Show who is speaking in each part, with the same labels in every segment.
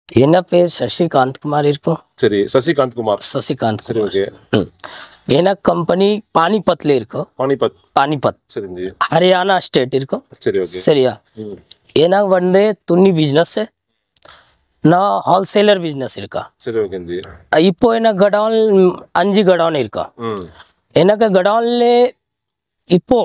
Speaker 1: என்ன பேர் சசிகாந்த் குமார் இருக்கும்
Speaker 2: சரி சசிகாந்த் குமார்
Speaker 1: சசிகாந்த்
Speaker 2: சரி ஓகே
Speaker 1: ம். ஏன்னா கம்பெனி பானிபத்ல இருக்கும்
Speaker 2: பானிபத்
Speaker 1: பானிபத்
Speaker 2: சரிங்க
Speaker 1: ஹரியானா ஸ்டேட் இருக்கும்
Speaker 2: சரி ஓகே
Speaker 1: சரியா
Speaker 2: ம்
Speaker 1: எனக்கு வந்து துணி பிஸ்னஸ் நான் ஹோல்சேலர் பிஸ்னஸ் இருக்கா
Speaker 2: சரி ஓகே ஜி
Speaker 1: இப்போ எனக்கு கடான் அஞ்சு கடான் இருக்கா
Speaker 2: ம்
Speaker 1: எனக்கு கடான்ல இப்போ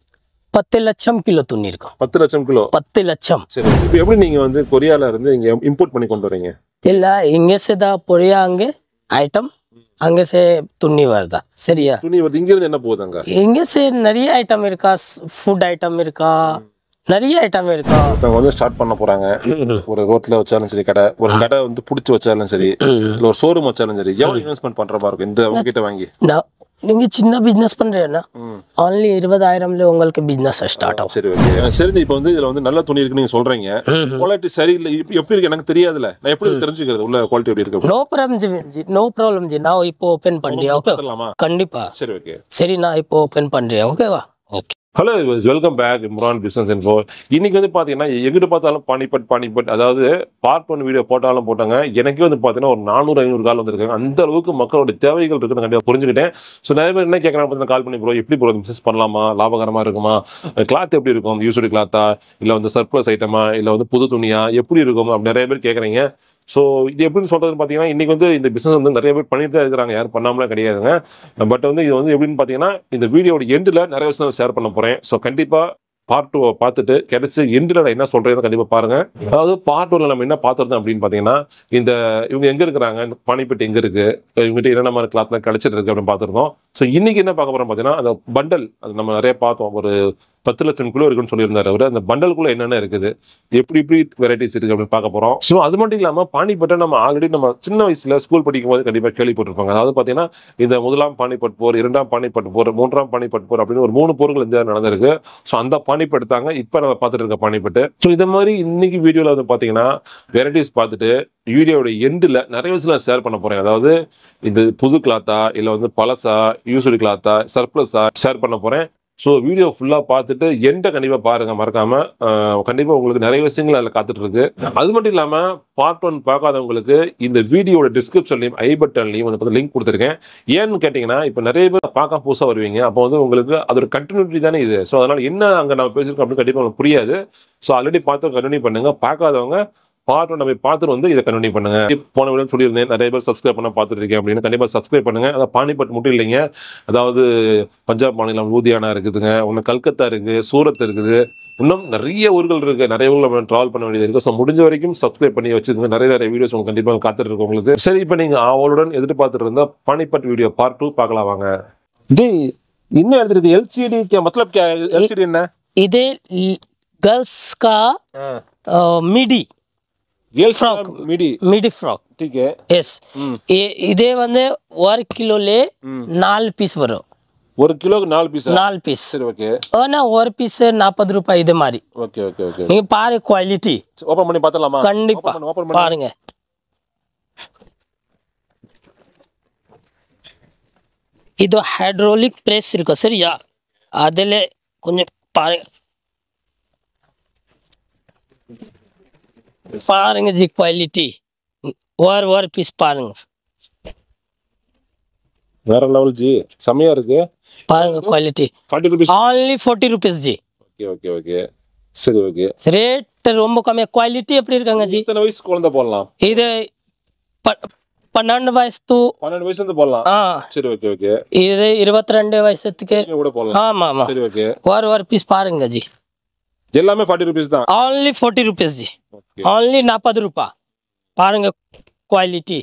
Speaker 1: பத்து லட்சம் கிலோ துணி இருக்கும்
Speaker 2: பத்து லட்சம் கிலோ
Speaker 1: பத்து லட்சம்
Speaker 2: சரி இப்போ எப்படி நீங்க வந்து கொரியால இருந்து இங்க இம்போர்ட் பண்ணி கொண்டு வரீங்க
Speaker 1: ಇಲ್ಲ ಹಿಂಗೆ ಸದಾ ಪೊರಿಯ ಹಂಗೆ ಐಟಮ್ ಹಂಗೆ ಸೇ ತುಣ್ಣಿ வருதா சரியா
Speaker 2: துணி வந்து இங்க இருந்து என்ன போகுது அங்க
Speaker 1: இங்கே சே நிறைய ஐட்டம் இருக்கா ஃபுட் ஐட்டம் இருக்கா நிறைய ஐட்டம் இருக்கா
Speaker 2: ஒருத்தவங்க வந்து ஸ்டார்ட் பண்ண போறாங்க ஒரு ரோட்ல வச்சாலும் சரி கடை ஒரு கடை வந்து புடிச்சு வச்சாலும் சரி இல்ல ஒரு ஷோரூம் வச்சாலும் சரி எவ்வளவு இன்வெஸ்ட்மெண்ட் பண்ற மாதிரி இருக்கும் இந்த அவங்க கிட்ட வாங்கி
Speaker 1: நான் நீங்க சின்ன பிஸ்னஸ் பண்றீங்கன்னா
Speaker 2: ம்.
Speaker 1: ஆன்லி இருபதாயிரம்ல உங்களுக்கு பிஸ்னஸ் ஸ்டார்ட் ஆகும்
Speaker 2: சரி ஓகே எனக்கு தெரிஞ்சு இப்போ வந்து இதுல வந்து நல்ல துணி இருக்குன்னு நீங்க சொல்றீங்க குவாலிட்டி சரியில்லை இப்ப எப்படி இருக்கு எனக்கு தெரியாதுல நான் எப்படி தெரிஞ்சுக்கிறது உள்ள குவாலிட்டி எப்படி இருக்கு
Speaker 1: no problem ji no problem ji நான் இப்போ ஓப்பன் பண்றியா ஓகே
Speaker 2: பார்த்துடலாமா
Speaker 1: கண்டிப்பா
Speaker 2: சரி ஓகே
Speaker 1: சரி நான் இப்போ ஓப்பன் பண்றேன் ஓகேவா okay
Speaker 2: hello welcome back Imran business info இன்னைக்கு வந்து பாத்தீங்கன்னா எங்கிட்டு பார்த்தாலும் பானிபட் பானிபட் அதாவது பார்ட் ஒன் வீடியோ போட்டாலும் போட்டாங்க எனக்கே வந்து பாத்தீங்கன்னா ஒரு நானூறு ஐநூறு கால் வந்திருக்காங்க அந்த அளவுக்கு மக்களோட தேவைகள் இருக்குன்னு கண்டிப்பா புரிஞ்சுக்கிட்டேன் ஸோ நிறைய பேர் என்ன கேட்கறாங்க பார்த்தீங்கன்னா கால் பண்ணி ப்ரோ எப்படி ப்ரோ பிசினஸ் பண்ணலாமா லாபகரமா இருக்குமா கிளாத் எப்படி இருக்கும் யூஸ்வலி கிளாத்தா இல்லை வந்து சர்ப்ளஸ் ஐட்டமா இல்லை வந்து புது துணியா எப்படி இருக்கும் அப்படி நிறைய பேர் கேட்குறீங்க ஸோ இது எப்படின்னு சொல்றதுன்னு பார்த்தீங்கன்னா இன்னைக்கு வந்து இந்த பிசினஸ் வந்து நிறைய பேர் பண்ணிட்டு தான் இருக்கிறாங்க யாரும் பண்ணாமலாம் கிடையாதுங்க பட் வந்து இது வந்து எப்படின்னு பார்த்தீங்கன்னா இந்த வீடியோட எண்டில் நிறைய விஷயம் ஷேர் பண்ண போகிறேன் ஸோ கண்டிப்பாக பார்ட் டூவை பார்த்துட்டு கிடைச்சி எண்டில் நான் என்ன சொல்கிறேன்னு கண்டிப்பாக பாருங்க அதாவது பார்ட் ஒன்ல நம்ம என்ன பார்த்துருந்தோம் அப்படின்னு பார்த்தீங்கன்னா இந்த இவங்க எங்கே இருக்கிறாங்க இந்த பனிப்பட்டு எங்கே இருக்கு இவங்ககிட்ட என்னென்ன மாதிரி கிளாத்லாம் கிடைச்சிட்டு இருக்கு அப்படின்னு பார்த்துருந்தோம் ஸோ இன்னைக்கு என்ன பார்க்க போகிறோம் பார்த்தீங்கன்னா அந்த பண்டல் அது நம்ம நிறைய பார்த்தோம் ஒரு பத்து லட்சம் கிலோ இருக்குன்னு சொல்லியிருந்தாரு அவர் அந்த பண்டலுக்குள்ள என்னென்ன இருக்குது எப்படி எப்படி வெரைட்டிஸ் இருக்கு அப்படின்னு பார்க்க போறோம் ஸோ அது மட்டும் இல்லாம பானிபட்டை நம்ம ஆல்ரெடி நம்ம சின்ன வயசுல ஸ்கூல் படிக்கும் போது கண்டிப்பா கேள்விப்பட்டிருப்பாங்க அதாவது பாத்தீங்கன்னா இந்த முதலாம் பானிபட் போர் இரண்டாம் பானிபட் போர் மூன்றாம் பானிபட் போர் அப்படின்னு ஒரு மூணு போர்கள் இந்தியா நடந்திருக்கு ஸோ அந்த பானிபட் தாங்க இப்போ நம்ம பார்த்துட்டு இருக்க பானிபட்டு ஸோ இந்த மாதிரி இன்னைக்கு வீடியோல வந்து பாத்தீங்கன்னா வெரைட்டிஸ் பார்த்துட்டு வீடியோட எண்டில் நிறைய விஷயம் ஷேர் பண்ண போறேன் அதாவது இந்த புது கிளாத்தா இல்லை வந்து பழசா யூஸ்வலி கிளாத்தா சர்ப்ளஸா ஷேர் பண்ண போறேன் ஸோ வீடியோ ஃபுல்லாக பார்த்துட்டு என்கிட்ட கண்டிப்பாக பாருங்க மறக்காம அஹ், கண்டிப்பா உங்களுக்கு நிறைய விஷயங்கள் அதில் காத்துட்டு இருக்கு அது மட்டும் இல்லாமல் பார்ட் ஒன் பார்க்காதவங்களுக்கு இந்த வீடியோட டிஸ்கிரிப்ஷன்லையும் ஐ பட்டன்லையும் வந்து லிங்க் கொடுத்துருக்கேன் ஏன்னு கேட்டிங்கன்னா இப்போ நிறைய பேர் பார்க்க புதுசாக வருவீங்க அப்போ வந்து உங்களுக்கு அதோட கண்டினியூட்டி தானே இது ஸோ அதனால என்ன அங்கே நம்ம பேசியிருக்கோம் அப்படின்னு கண்டிப்பாக உங்களுக்கு புரியாது ஸோ ஆல்ரெடி பார்த்து கண்டினியூ பண்ணுங்க பார்க்காதவங்க பார்ட் ஒன் நம்ம பார்த்துட்டு வந்து இதை கண்டினியூ பண்ணுங்க போன வீடியோ சொல்லியிருந்தேன் நிறைய பேர் சப்ஸ்கிரைப் பண்ண பார்த்துட்டு இருக்கேன் அப்படின்னு கண்டிப்பாக சப்ஸ்கிரைப் பண்ணுங்க அதாவது பானிபட் மட்டும் இல்லைங்க அதாவது பஞ்சாப் மாநிலம் லூதியானா இருக்குதுங்க ஒன்று கல்கத்தா இருக்கு சூரத் இருக்குது இன்னும் நிறைய ஊர்கள் இருக்கு நிறைய ஊர்கள் நம்ம ட்ராவல் பண்ண வேண்டியது இருக்கு ஸோ முடிஞ்ச வரைக்கும் சப்ஸ்கிரைப் பண்ணி வச்சுக்கோங்க நிறைய நிறைய வீடியோஸ் உங்களுக்கு கண்டிப்பாக காத்துட்டு இருக்கு உங்களுக்கு சரி இப்போ நீங்க அவளுடன் எதிர்பார்த்துட்டு இருந்தா பானிபட் வீடியோ பார்ட் டூ பார்க்கலாம் வாங்க டேய் இன்னும் எழுதிருக்கு எல்சிடி मतलब क्या एलसीडी என்ன
Speaker 1: இதே गर्ल्स का midi
Speaker 2: girls
Speaker 1: Frock.
Speaker 2: Midi
Speaker 1: midi frock
Speaker 2: ठीक है
Speaker 1: எஸ் இதே வந்து ஒரு கிலோலே நாலு பீஸ் வரும்
Speaker 2: ஒரு கிலோக்கு நாலு பீஸ்
Speaker 1: நாலு பீஸ்
Speaker 2: சரி ஓகே
Speaker 1: ஆனா ஒரு பீஸ் நாற்பது ரூபாய் இது மாதிரி
Speaker 2: ஓகே ஓகே ஓகே
Speaker 1: நீங்க பாரு குவாலிட்டி
Speaker 2: ஓபன் பண்ணி பார்த்தலாமா
Speaker 1: கண்டிப்பா
Speaker 2: ஓபன் பண்ணி
Speaker 1: பாருங்க இது ஹைட்ரோலிக் பிரஸ் இருக்கும் சரியா அதுல கொஞ்சம் பாருங்க பாருங்க ஜி குவாலிட்டி ஒரு ஒரு பீஸ் பாருங்க
Speaker 2: வேற லெவல் ஜி செமையா இருக்கு
Speaker 1: பாருங்க quality
Speaker 2: forty rupees
Speaker 1: only forty rupees ji
Speaker 2: okay okay okay சரி ஓகே
Speaker 1: ரேட் ரொம்ப கம்மி குவாலிட்டி எப்படி இருக்காங்க ஜி
Speaker 2: இத்தனை வயசு குழந்தை போடலாம்
Speaker 1: இது ப- பன்னெண்டு வயசு
Speaker 2: பன்னெண்டு வயசுல இருந்து போடலாம்
Speaker 1: ஆ
Speaker 2: சரி ஓகே ஓகே
Speaker 1: இது இருபத்தி ரெண்டு வயசுக்கு
Speaker 2: நீங்க கூட போடலாம்
Speaker 1: ஆமா ஆமா
Speaker 2: சரி ஓகே
Speaker 1: ஒரு ஒரு பீஸ் பாருங்க ஜி
Speaker 2: எல்லாமே ஃபார்ட்டி ருபீஸ் தான்
Speaker 1: only forty rupees ji
Speaker 2: okay
Speaker 1: only நாற்பது ரூபா பாருங்க குவாலிட்டி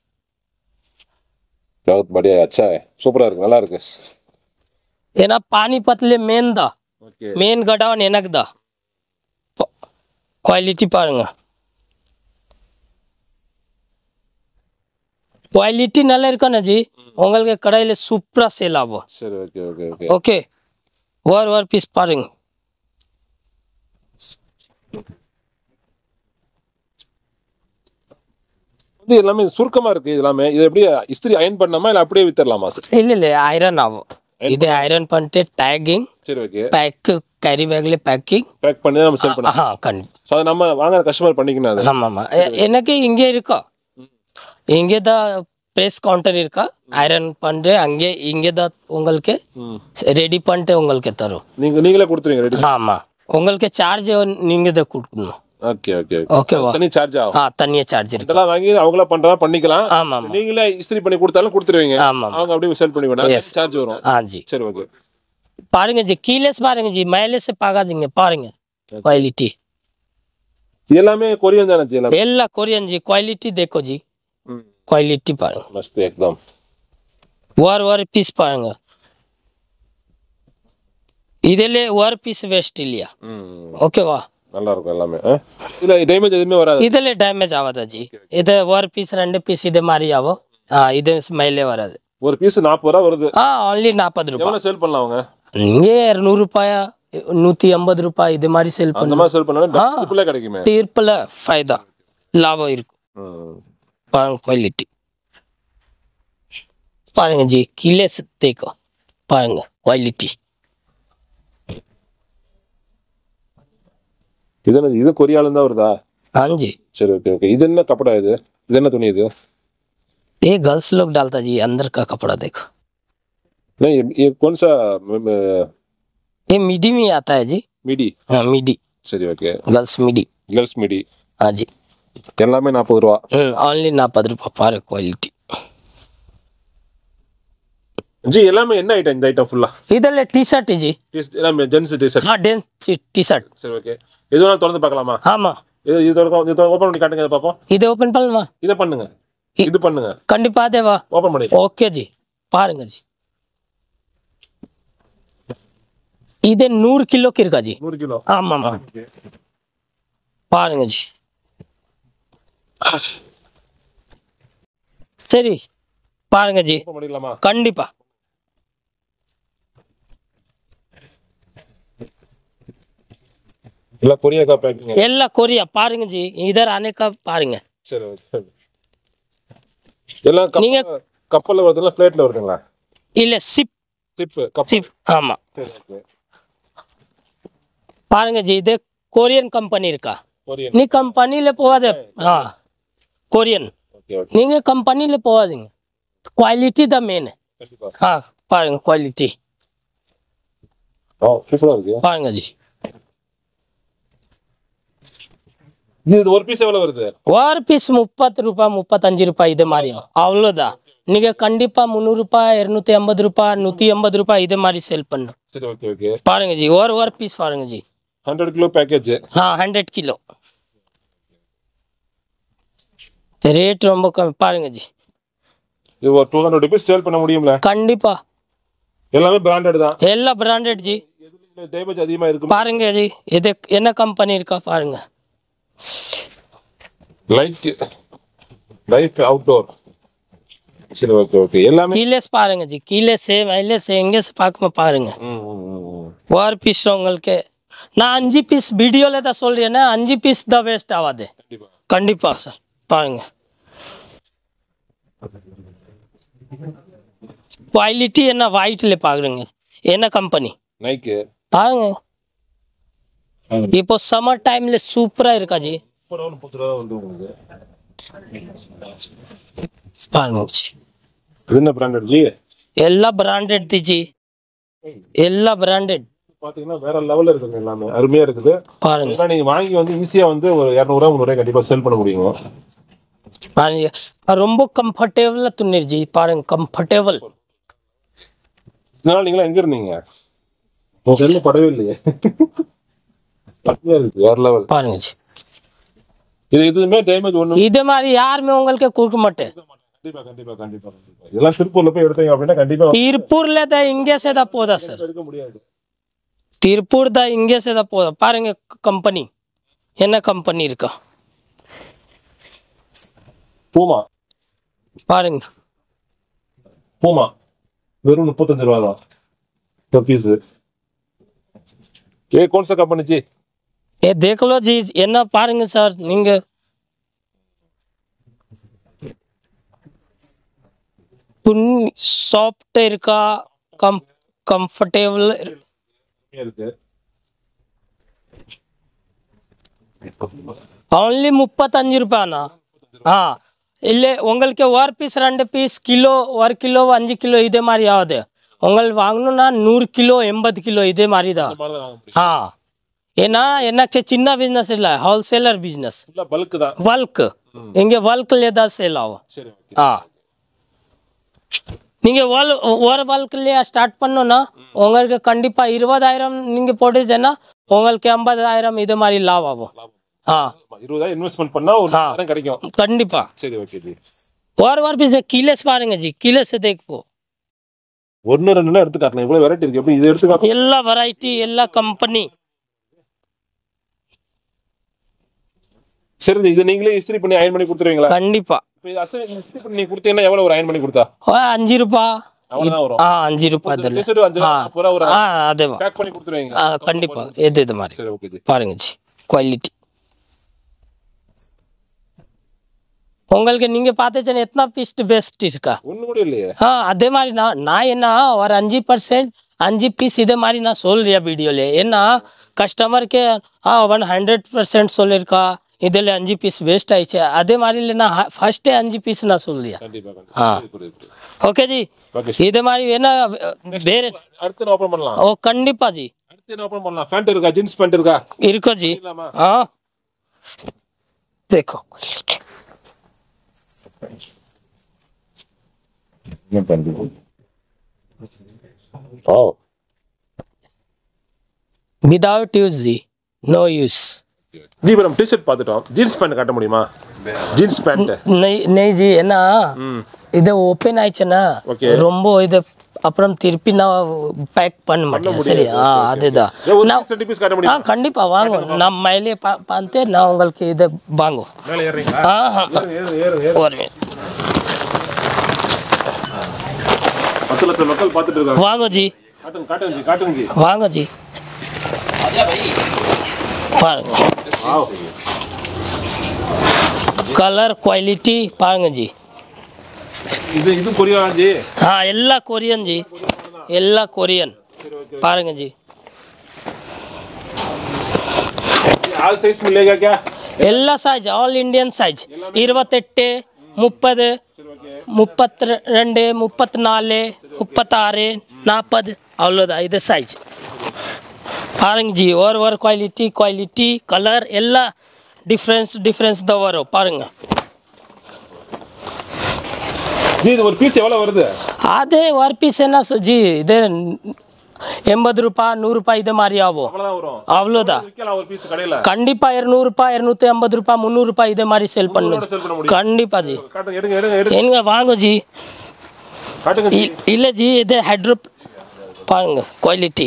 Speaker 2: बहुत बढ़िया अच्छा है சூப்பரா இருக்கு நல்லா இருக்கு
Speaker 1: ஏன்னா பானிபத்ல மெயின் தான்
Speaker 2: ஓகே
Speaker 1: மெயின் கடான் எனக்கு தான் குவாலிட்டி பாருங்க குவாலிட்டி நல்லா இருக்கா ஜி உங்களுக்கு கடையில் சூப்பராக சேல் ஆகும்
Speaker 2: சரி ஓகே ஓகே ஓகே
Speaker 1: ஓகே ஒரு ஒரு பீஸ் பாருங்க
Speaker 2: வந்து எல்லாமே சுருக்கமா இருக்கு இது எல்லாமே இது எப்படி இஸ்திரி அயன் பண்ணாமா இல்ல அப்படியே வித்தரலாமா சார்
Speaker 1: இல்லை இல்லை ஐரன் ஆகும் இது ஐரன் பண்ணிட்டு டேகிங்
Speaker 2: சரி ஓகே
Speaker 1: பேக் கேரி பேக்ல பேக்கிங்
Speaker 2: பேக் பண்ணி தான் நம்ம செல் பண்ணலாம்
Speaker 1: ஆ கண்டி
Speaker 2: ஸோ அதை நம்ம வாங்குற கஸ்டமர் பண்ணிக்கணும் அது
Speaker 1: ஆமாம்மா எ- எனக்கு இங்கே இருக்கா இங்கே தான் ப்ரெஸ் கவுண்டர் இருக்கா ஐரன் பண்ணிட்டு அங்கே இங்கே தான் உங்களுக்கு
Speaker 2: ம்
Speaker 1: ரெடி பண்ணிட்டு உங்களுக்கு தரும்
Speaker 2: நீங்க நீங்களே கொடுத்துருவீங்க ரெடி
Speaker 1: ஆமாம் உங்களுக்கு சார்ஜ் நீங்கள் தான் கொடுக்கணும்
Speaker 2: ஓகே ஓகே
Speaker 1: ஓகேவா
Speaker 2: தனி சார்ஜ் ஆகும்
Speaker 1: ஆ தனியாக சார்ஜ் இருக்கு
Speaker 2: இதெல்லாம் வாங்கி அவங்களா பண்றதா பண்ணிக்கலாம்
Speaker 1: ஆமாம் ஆமாம்
Speaker 2: நீங்களே இஸ்திரி பண்ணி கொடுத்தாலும் கொடுத்துருவீங்க
Speaker 1: ஆமாம்
Speaker 2: அவங்க அப்படியே செல் பண்ணி விட சார்ஜ் வரும்
Speaker 1: ஆ ஜி
Speaker 2: சரி ஓகே
Speaker 1: பாருங்க ஜி கீழேஸ் பாருங்க ஜி மேலே से பார்க்காதீங்க பாருங்க क्वालिटी
Speaker 2: இது எல்லாமே கொரியன் தானே ஜி எல்லாமே
Speaker 1: ಎಲ್ಲ कोरियन जी क्वालिटी देखो जी
Speaker 2: ம்
Speaker 1: क्वालिटी பாருங்க
Speaker 2: மஸ்த் एकदम
Speaker 1: ஒரு ஒரு பீஸ் பாருங்க இதில் ஒரு பீஸ் வேஸ்ட் இல்லையா
Speaker 2: ம்
Speaker 1: ஓகேவா
Speaker 2: நல்லா இருக்கும் எல்லாமே ஆ? இதுல டேமேஜ் எதுவுமே வராது
Speaker 1: இதில் டேமேஜ் ஆகாதா ஜி இது ஒரு பீஸ் ரெண்டு பீஸ் இது மாதிரி ஆகும் ஆ இது ஸ்மெல்லே வராது
Speaker 2: ஒரு பீஸ் நாற்பது ரூபா வருது
Speaker 1: ஆ ஒன்லி நாற்பது ரூபாய்
Speaker 2: எவ்வளவு சேல் பண்ணலாம் அவங்க
Speaker 1: இங்கே இரநூறு ரூபாயா நூற்றி ஐம்பது ரூபாய் இது மாதிரி சேல்
Speaker 2: அந்த
Speaker 1: பண்ண
Speaker 2: மாதிரி சேல் பண்ணா ட்ரிப்பிளே கிடைக்குமே
Speaker 1: தீர்ப்பில் ஃபைதா லாபம் இருக்கும்
Speaker 2: ம்.
Speaker 1: பாருங்க குவாலிட்டி பாருங்க ஜி கிலே से देखो பாருங்க குவாலிட்டி
Speaker 2: இது என்ன இது கொரியால இருந்தா வருதா
Speaker 1: हाँ जी
Speaker 2: சரி ஓகே ஓகே இது என்ன கப்படா இது இது என்ன துணி இது
Speaker 1: ये गर्ल्स लोग डालता जी अंदर का कपड़ा देखो
Speaker 2: नहीं ये, ये कौन सा म- म-
Speaker 1: ये मिडी में आता है जी
Speaker 2: மிடி
Speaker 1: हाँ मिडी
Speaker 2: சரி okay
Speaker 1: girls midi
Speaker 2: girls midi
Speaker 1: हाँ जी
Speaker 2: எல்லாமே நாற்பது ரூபா
Speaker 1: ओनली नापद रुपये पार क्वालिटी
Speaker 2: ஜி எல்லாமே என்ன ஐட்டம் இந்த ஐட்டம் ஃபுல்லா
Speaker 1: इधर टी शर्ट जी
Speaker 2: எல்லாமே ஜென்ஸ் டி ஷர்ட்
Speaker 1: हाँ डेंस टी शर्ट
Speaker 2: சரி ஓகே எது வேணாலும் திறந்து பார்க்கலாமா
Speaker 1: ஆமாம்
Speaker 2: இது இது திறக்கும் இது ஓப்பன் பண்ணி காட்டுங்க இதை பார்ப்போம்
Speaker 1: இதை ஓப்பன் பண்ணலாமா
Speaker 2: இதை பண்ணுங்க
Speaker 1: இ-
Speaker 2: இது பண்ணுங்க
Speaker 1: கண்டிப்பா தேவா
Speaker 2: ஓப்பன் பண்ணி
Speaker 1: ஓகே ஜி பாருங்க ஜி இது நூறு கிலோக்கு இருக்கா ஜி
Speaker 2: நூறு கிலோ
Speaker 1: ஆமாம் பாருங்க ஜி சரி பாருங்க ஜி
Speaker 2: ஓப்பன் பண்ணிடலாமா
Speaker 1: கண்டிப்பா
Speaker 2: இல்ல கொரியாக்கா பேக்கிங்
Speaker 1: எல்லாம் கொரியா பாருங்க ஜி இதர் அனைக்கா பாருங்க
Speaker 2: சரி ஓகே எல்லாம்
Speaker 1: நீங்க-
Speaker 2: கப்பல் கப்பல்ல வருதுங்களா ஃபிளைட்ல வருதுங்களா
Speaker 1: இல்ல சிப்
Speaker 2: சிப் கப்பல்
Speaker 1: சிப் ஆமா
Speaker 2: சரி ஓகே
Speaker 1: பாருங்க ஜி இது கொரியன் கம்பெனி இருக்கா
Speaker 2: கொரியன்
Speaker 1: நீ கம்பெனில போகாத ஆ கொரியன்
Speaker 2: ஓகே ஓகே
Speaker 1: நீங்க கம்பெனில போகாதீங்க குவாலிட்டி தான் மெயின்
Speaker 2: கண்டிப்பா
Speaker 1: ஆ பாருங்க குவாலிட்டி
Speaker 2: ஓ சூப்பரா இருக்கு
Speaker 1: பாருங்க ஜி
Speaker 2: இது ஒரு பீஸ் எவ்வளவு வருது
Speaker 1: ஒரு பீஸ் முப்பತ್ತು ರೂಪಾಯಿ ಮುಪ್ಪತ್ತಂಜು ರೂಪಾಯಿ ಇದೆ ಮಾರಿ அவ்வளோதா நீங்க கண்டிப்பா முந்நூறு ரூபாய் இருநூத்தி ஐம்பது ரூபாய் நூத்தி ஐம்பது ரூபாய் இது மாதிரி சேல் பண்ணும்
Speaker 2: சரி ஓகே ஓகே
Speaker 1: பாருங்க ஜி ஒரு ஒரு பீஸ் பாருங்க ஜி
Speaker 2: ஹண்ட்ரட் கிலோ பேக்கேஜ்
Speaker 1: ஆ ஹண்ட்ரட் கிலோ ரேட் ரொம்ப கம்மி பாருங்க ஜி
Speaker 2: இது ஒரு டூ ஹண்ட்ரட் ருபீஸ் சேல் பண்ண முடியும்ல
Speaker 1: கண்டிப்பா
Speaker 2: எல்லாமே பிராண்டட் தான்
Speaker 1: எல்லாம் பிராண்டட் ஜி
Speaker 2: எதுல டேமேஜ் அதிகமா இருக்கும்
Speaker 1: பாருங்க ஜி இது என்ன கம்பெனி இருக்கா பாருங்க
Speaker 2: லைக் லைஃப் அவுட்டோர் சரி ஓகே ஓகே எல்லாமே
Speaker 1: கீழே பாருங்க ஜி கீழே சே மேலே சே எங்கே பார்க்காம பாருங்க
Speaker 2: ம், ம், ம், ம்.
Speaker 1: ஒரு பீஸ் உங்களுக்கு நான் அஞ்சு பீஸ் வீடியோவில் தான் சொல்கிறேன்னா அஞ்சு பீஸ் தான் வேஸ்ட் ஆகாது
Speaker 2: கண்டிப்பா
Speaker 1: கண்டிப்பா சார் பாருங்க குவாலிட்டி என்ன ஒயிட்ல பாக்குறீங்க என்ன கம்பெனி
Speaker 2: நைக்கு
Speaker 1: பாருங்க இப்போ சம்மர் டைம்ல சூப்பரா இருக்கா ஜி
Speaker 2: முப்பது ரூபா முப்பது ரூபா வந்து உங்களுக்கு
Speaker 1: பாருங்க ஜி.
Speaker 2: இது என்ன பிராண்டட் ஜி
Speaker 1: எல்லா பிராண்டட் தி ஜி எல்லா பிராண்டட்
Speaker 2: பாத்தீங்கன்னா வேற லெவல்ல இருக்குங்க எல்லாமே அருமையா இருக்குது
Speaker 1: பாருங்க
Speaker 2: இதெல்லாம் நீங்க வாங்கி வந்து ஈஸியா வந்து ஒரு இரநூறுவா முந்நூறுவா கண்டிப்பா சேல் பண்ண முடியும்
Speaker 1: பாருங்க ரொம்ப கம்ஃபர்டேபிளா துணிர் ஜி பாருங்க கம்ஃபர்டேபிள்
Speaker 2: இதனால நீங்களா எங்க இருந்தீங்க உங்க செல்ல படவே இல்லையே அருமையா இருக்கு வேற லெவல்
Speaker 1: பாருங்க ஜி
Speaker 2: இது எதுவுமே டேமேஜ் ஒண்ணு
Speaker 1: இது மாதிரி யாருமே உங்களுக்கு கொடுக்க மாட்டேன்
Speaker 2: கண்டிப்பா கண்டிப்பா கண்டிப்பா கண்டிப்பா இதெல்லாம் திருப்பூர்ல போய் எடுத்தீங்க அப்படின்னா கண்டிப்பா
Speaker 1: திருப்பூர்ல தான் இங்கே से தான் போதா சார்
Speaker 2: எடுக்க முடியாது
Speaker 1: திருப்பூர் தான் இங்கே से தான் போதா பாருங்க கம்பெனி என்ன கம்பெனி இருக்கா
Speaker 2: பூமா
Speaker 1: பாருங்க
Speaker 2: பூமா வெறும் முப்பத்தஞ்சு ரூபா தான் ஒரு பீஸ் ஏ कौन सा कंपनी जी
Speaker 1: ஏ தேக்கலோ ஜி என்ன பாருங்க சார் நீங்க துணி சாஃப்ட் இருக்கா கம் கம்ஃபர்டபுள்
Speaker 2: இருக்கு
Speaker 1: ஓன்லி முப்பத்தஞ்சு ரூபாய்ண்ணா ஆ இல்லை உங்களுக்கு ஒரு பீஸ் ரெண்டு பீஸ் கிலோ ஒரு கிலோ அஞ்சு கிலோ இதே மாதிரி ஆகுது உங்களுக்கு வாங்கணும்னா நூறு கிலோ எண்பது கிலோ இதே மாதிரி தான்
Speaker 2: இந்த மாதிரி தான் வாங்க முடியும்
Speaker 1: ஆ ஏன்னா எனக்கு சின்ன பிஸ்னஸ் இல்லை ஹோல்சேலர் பிஸ்னஸ்
Speaker 2: ஃபுல்லாக பல்க்கு தான்
Speaker 1: வல்க் இங்கே வல்க்லேயே தான் சேல் ஆகும்
Speaker 2: சரி ஓகே
Speaker 1: ஆ நீங்கள் வல் ஒரு வல்க்லேயே ஸ்டார்ட் பண்ணோன்னா உங்களுக்கு கண்டிப்பாக இருபதாயிரம் நீங்கள் போட்டுச்சுன்னா உங்களுக்கு ஐம்பதாயிரம் இது மாதிரி லாபம் ஆகும் ஆ
Speaker 2: இருபதாயிரம் இன்வெஸ்ட்மெண்ட் பண்ணா ஒரு நேரம் கிடைக்கும்
Speaker 1: கண்டிப்பாக
Speaker 2: சரி ஓகே ஜி
Speaker 1: और बार भी किले से பாருங்க जी किले से देखो
Speaker 2: ஒன்னு ரெண்டுனா எடுத்து காட்டலாம் இவ்வளவு வெரைட்டி இருக்கு எப்படி இதை எடுத்து காட்டலாம்
Speaker 1: எல்லா வெரைட்டி எல்லா கம்பெனி
Speaker 2: சரி ஜி, இது நீங்களே இஸ்திரி பண்ணி அயன் பண்ணி கொடுத்துருவீங்களா
Speaker 1: கண்டிப்பா
Speaker 2: இப்போ இது அசல் இஸ்திரி பண்ணி நீங்க கொடுத்தீங்கன்னா எவ்வளவு ஒரு அயன் பண்ணி கொடுத்தா
Speaker 1: ஓ, அஞ்சு ரூபா
Speaker 2: அவ்வளவுதான் வரும்
Speaker 1: ஆ அஞ்சு ரூபா அதில்
Speaker 2: டிஷர்ட் அஞ்சு
Speaker 1: ஆ
Speaker 2: பூரா ஒரு
Speaker 1: ஆ அதேவா
Speaker 2: பேக் பண்ணி கொடுத்துருவீங்க
Speaker 1: ஆ கண்டிப்பா எது இது மாதிரி
Speaker 2: சரி ஓகே ஜி
Speaker 1: பாருங்க ஜி குவாலிட்டி உங்களுக்கு நீங்க பார்த்துச்சேன் எத்தனை பீஸ் பெஸ்ட் இருக்கா
Speaker 2: ஒண்ணு கூட இல்லையே
Speaker 1: ஆ அதே மாதிரி நான் நான் என்ன ஒரு அஞ்சு பர்சன்ட் அஞ்சு பீஸ் இதே மாதிரி நான் சொல்றேன் வீடியோல ஏன்னா கஸ்டமருக்கு ஆ ஒன் ஹண்ட்ரட் பர்சன்ட் சொல்லியிருக்கா இதில் அஞ்சு பீஸ் வேஸ்ட் ஆயிடுச்சு அதே மாதிரி நான் ஃபர்ஸ்டே அஞ்சு பீஸ் நான் சொல்லியா
Speaker 2: கண்டிப்பா
Speaker 1: ஆ.
Speaker 2: கண்டிப்பா
Speaker 1: ஓகே ஜி
Speaker 2: ஓகே
Speaker 1: இதே மாதிரி வேணா வேற
Speaker 2: அடுத்து ஓபன் பண்ணலாம்
Speaker 1: ஓ கண்டிப்பா ஜி
Speaker 2: அடுத்து என்ன ஓபன் பண்ணலாம் பேண்ட் இருக்கா ஜீன்ஸ் பேண்ட் இருக்கா
Speaker 1: இருக்கோ ஜி
Speaker 2: இல்லாமா
Speaker 1: हाँ देखो
Speaker 2: என்ன பண்ணுது ஓ
Speaker 1: without use ji no use
Speaker 2: ji இப்போ நம்ம டிஷர்ட் பார்த்துட்டோம் ஜீன்ஸ் பேண்ட் காட்ட முடியுமா ஜீன்ஸ் பேண்ட்
Speaker 1: नहीं नहीं जी है ना இது ஓப்பன் ஆயிடுச்சுன்னா
Speaker 2: Okay.
Speaker 1: ரொம்ப இது அப்புறம் திருப்பி நான் பேக் பண்ண மாட்டேன் சரி ஆ அதுதான்
Speaker 2: ஒரு
Speaker 1: நான்
Speaker 2: பீஸ் ரெண்டு பீஸ் காட்ட
Speaker 1: ஆ
Speaker 2: முடியும்
Speaker 1: கண்டிப்பா வாங்க நான் மேலே பா பார்த்து நான் உங்களுக்கு இதை வாங்கும்
Speaker 2: மேலே ஏறுறீங்களா
Speaker 1: ஆ ஆ.
Speaker 2: ஏறு ஏறு ஏறு
Speaker 1: ஒரு minute.
Speaker 2: பத்து லட்சம் மக்கள் பார்த்துட்டு இருக்காங்க
Speaker 1: வாங்க ஜி
Speaker 2: காட்டுங்க காட்டுங்க ஜி காட்டுங்க ஜி
Speaker 1: வாங்க ஜி பாருங்க
Speaker 2: வாவ்
Speaker 1: கலர் குவாலிட்டி பாருங்க ஜி
Speaker 2: இது இது கொரியா ஜி
Speaker 1: हाँ ಎಲ್ಲ ಕೊರಿಯನ್ ಜಿ ಎಲ್ಲ ಕೊರಿಯನ್ ಪಾರಂಗ ಜಿ
Speaker 2: ஆல் சைஸ் மில்லேகா क्या
Speaker 1: ಎಲ್ಲ ಸೈಜ್ ಆಲ್ ಇಂಡಿಯನ್ ಸೈಜ್ இருபத்தெட்டு முப்பது முப்பத்தி ரெண்டு முப்பத்தி நாலு முப்பத்தாறு நாற்பது அவ்வளோதான் இது சைஜ் பாருங்க ஜி ஒரு ஒரு குவாலிட்டி குவாலிட்டி கலர் ಎಲ್ಲ டிஃப்ரென்ஸ் டிஃப்ரென்ஸ் தான் வரும் பாருங்க
Speaker 2: ஜி இது ஒரு பீஸ் எவ்வளவு வருது
Speaker 1: அதே ஒரு பீஸ் என்ன ச- ஜி இது எண்பது ரூபாய் நூறு ரூபாய் இது மாதிரி ஆகும்
Speaker 2: அவ்வளவுதான் வரும்
Speaker 1: அவ்வளோதான்
Speaker 2: விற்கலாம் ஒரு பீஸ் கடையில
Speaker 1: கண்டிப்பா இருநூறுபா இருநூத்தி ஐம்பது ரூபாய் முந்நூறு ரூபாய் இதே மாதிரி சேல் பண்ணுங்க
Speaker 2: sell பண்ண முடியும்.
Speaker 1: கண்டிப்பா ஜி
Speaker 2: காட்டுங்க எடுங்க எடுங்க எடுங்க
Speaker 1: எங்க வாங்க ஜி
Speaker 2: காட்டுங்க ஜி
Speaker 1: இ- இல்ல ஜி இது ஹைட்ரோ பாருங்க குவாலிட்டி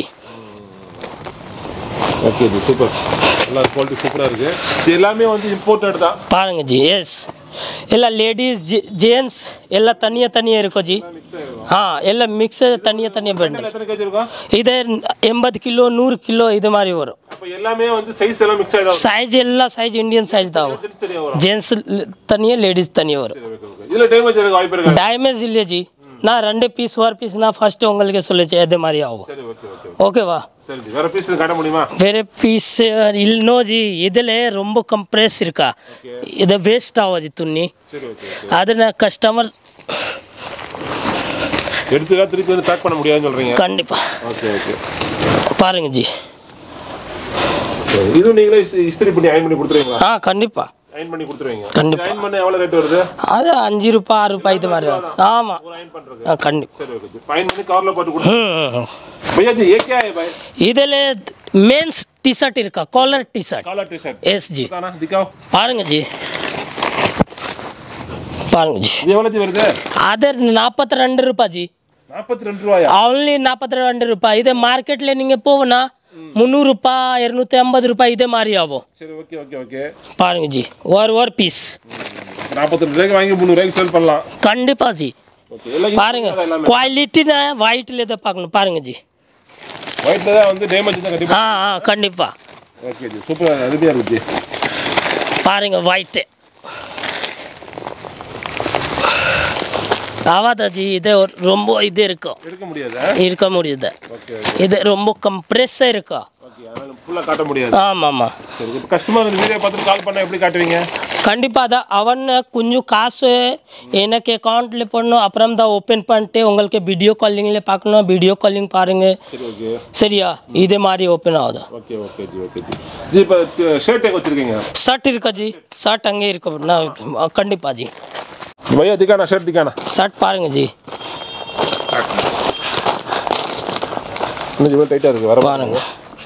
Speaker 2: ஓகே ஜி சூப்பர் எல்லா குவாலிட்டி சூப்பரா இருக்கு இது எல்லாமே வந்து இம்போர்ட்டட் தான்
Speaker 1: பாருங்க ஜி எஸ் ಎಲ್ಲ ಲೇಡೀಸ್ ಜೆಂಟ್ಸ್ ಎಲ್ಲ ತನಿಯ ತನಿಯ ಇರಕೋ ಜಿ ಹಾಂ ಎಲ್ಲ ಮಿಕ್ಸ್ ತನಿಯ ತನಿಯ ಬಂಡಿ
Speaker 2: எத்தனை கேஜி இருக்கும்
Speaker 1: ಇದೆ ಎಂಬತ್ತು ಕಿಲೋ ನೂರು ಕಿಲೋ ಇದು ಮಾರಿ ಅವರು
Speaker 2: அப்ப எல்லாமே வந்து சைஸ் எல்லாம் மிக்ஸ் ஆயிடும்
Speaker 1: ಸೈಜ್ ಎಲ್ಲ ಸೈಜ್ ಇಂಡಿಯನ್ ಸೈಜ್ ತಾವು
Speaker 2: தெரிஞ்சு தெரியும் வரும்
Speaker 1: ಜೆಂಟ್ಸ್ ತನಿಯ ಲೇಡೀಸ್ ತನಿಯ ಅವರು
Speaker 2: சரி, okay, okay. இதுல டேமேஜ் இருக்க வாய்ப்பு இருக்கா
Speaker 1: ಡ್ಯಾಮೇಜ್ ಇಲ್ಲ ಜಿ ನಾ ரெண்டு பீஸ் ஒரு பீஸ் நான் ஃபர்ஸ்ட் உங்களுக்கு சொல்லிச்சு அதே மாதிரி ஆகும்
Speaker 2: சரி ஓகே ஓகே
Speaker 1: ஓகேவா
Speaker 2: சரி ஜி வேற பீஸ் காட்ட முடியுமா
Speaker 1: வேற பீஸ் இல்லோ ஜி இதில் ரொம்ப ಕಂಪ್ರೆಸ್ இருக்கா இது வேஸ்ட் ஆகாது துணி
Speaker 2: சரி ஓகே ஓகே
Speaker 1: ಅದನ್ನ கஸ்டமர்
Speaker 2: எடுத்துக்கா திருப்பி வந்து பேக் பண்ண முடியாதுன்னு சொல்றீங்க
Speaker 1: கண்டிப்பா
Speaker 2: ஓகே ஓகே
Speaker 1: பாருங்க ஜி
Speaker 2: இதுவும் நீங்களே இஸ்- இஸ்திரி பண்ணி அயன் பண்ணி கொடுத்துருவீங்களா
Speaker 1: ஆ கண்டிப்பா
Speaker 2: அயன் பண்ணி கொடுத்துருவீங்க
Speaker 1: கண்டிப்பா.
Speaker 2: அயன் பண்ண எவ்வளவு ரேட் வருது
Speaker 1: அது அஞ்சு ரூபாய் ஆறு ரூபாய் இது மாதிரி வரும் ஆமாம்
Speaker 2: ஒரு அயன் பண்றது
Speaker 1: ஆ கண்டிப்பா
Speaker 2: சரி ஓகே ஜி அயன் பண்ணி கவர்ல போட்டு கொடுத்து
Speaker 1: ಹ್ಮ್
Speaker 2: भैया जी ये क्या है भाई
Speaker 1: இதில் மென்ஸ் டிஷர்ட் இருக்கா காலர் டிஷர்ட்
Speaker 2: काला टी शर्ट
Speaker 1: எஸ் ஜி
Speaker 2: बताना दिखाओ
Speaker 1: பாருங்க ஜி பாருங்க ஜி
Speaker 2: இது எவ்வளவு ஜி வருது
Speaker 1: அது நாற்பத்தி ரெண்டு ரூபாய் ஜி
Speaker 2: நாற்பத்தி ரெண்டு ரூபாயா
Speaker 1: ஓன்லி நாற்பத்தி ரெண்டு ரூபாய் இதே மார்க்கெட்ல நீங்க போனா முந்நூறு ரூபாய் இருநூத்தி ஐம்பது ரூபாய் இதே மாதிரி ஆகும்
Speaker 2: சரி ஓகே ஓகே ஓகே
Speaker 1: பாருங்க ஜி ஒரு ஒரு பீஸ்
Speaker 2: நாற்பத்தி ரெண்டு ரூபாய்க்கு வாங்கி முந்நூறு ரூபாய்க்கு சேல் பண்ணலாம்
Speaker 1: கண்டிப்பா ஜி
Speaker 2: ஓகே எல்லாம்
Speaker 1: பாருங்க
Speaker 2: எல்லாமே
Speaker 1: குவாலிட்டினா ஒயிட்ல இதை பார்க்கணும் பாருங்க ஜி
Speaker 2: ஒயிட்ல தான் வந்து டேமேஜ் தான் கண்டிப்பா
Speaker 1: ஆ ஆ கண்டிப்பா
Speaker 2: ஓகே ஜி சூப்பர் அருமையா இருக்கு ஜி
Speaker 1: பாருங்க ஒயிட்டு ஆவாதா ஜி இது ஒரு ரொம்ப இது இருக்கும்
Speaker 2: எடுக்க முடியாது
Speaker 1: இருக்க முடியுது
Speaker 2: ஓகே
Speaker 1: இது ரொம்ப கம்ப்ரெஸ்ஸாக இருக்கா
Speaker 2: ஓகே அதனால ஃபுல்லாக காட்ட முடியாது
Speaker 1: ஆமாம் ஆமாம்
Speaker 2: சரி இப்போ கஸ்டமர் இந்த வீடியோ பார்த்துட்டு கால் பண்ணால் எப்படி காட்டுவீங்க
Speaker 1: கண்டிப்பாக தான் அவன் கொஞ்சம் காசு எனக்கு அக்கௌண்ட்டில் போடணும் அப்புறம் தான் ஓப்பன் பண்ணிட்டு உங்களுக்கு வீடியோ காலிங்கில் பார்க்கணும் வீடியோ காலிங் பாருங்க
Speaker 2: சரி ஓகே
Speaker 1: சரியா இதே மாதிரி ஓப்பன் ஆகுது
Speaker 2: okay okay ji okay ji ji இப்போ ஷர்ட் எங்கே வச்சுருக்கீங்க
Speaker 1: ஷர்ட் இருக்கா ஜி ஷர்ட் அங்கே இருக்கு நான் கண்டிப்பா ஜி
Speaker 2: भैया दिखाना शर्ट दिखाना
Speaker 1: ஷர்ட் பாருங்க ஜி
Speaker 2: இன்னும் இவ்வளோ டைட்டாக இருக்குது வர
Speaker 1: பாருங்க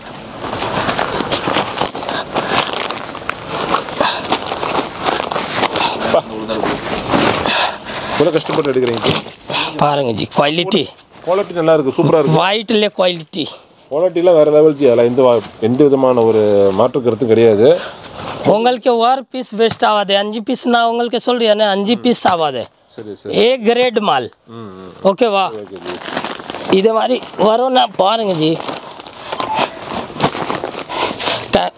Speaker 2: இவ்வளோ கஷ்டப்பட்டு எடுக்கிறீங்க
Speaker 1: பாருங்க ஜி குவாலிட்டி
Speaker 2: குவாலிட்டி நல்லா இருக்குது சூப்பராக இருக்குது
Speaker 1: ஒயிட்ல குவாலிட்டி
Speaker 2: குவாலிட்டிலாம் வேறு லெவல் ஜி அதில் எந்த வா- எந்த விதமான ஒரு மாற்று கருத்தும் கிடையாது
Speaker 1: உங்களுக்கு ஒரு பீஸ் வேஸ்ட் ஆகாது அஞ்சு பீஸ் நான் உங்களுக்கு சொல்றேன் அஞ்சு பீஸ் ஆகாது
Speaker 2: சரி சரி
Speaker 1: ஏ கிரேட் மால்
Speaker 2: ம் ம்
Speaker 1: ஓகேவா
Speaker 2: ஓகே ஜி
Speaker 1: இது மாதிரி வரும்னா பாருங்க ஜி ட-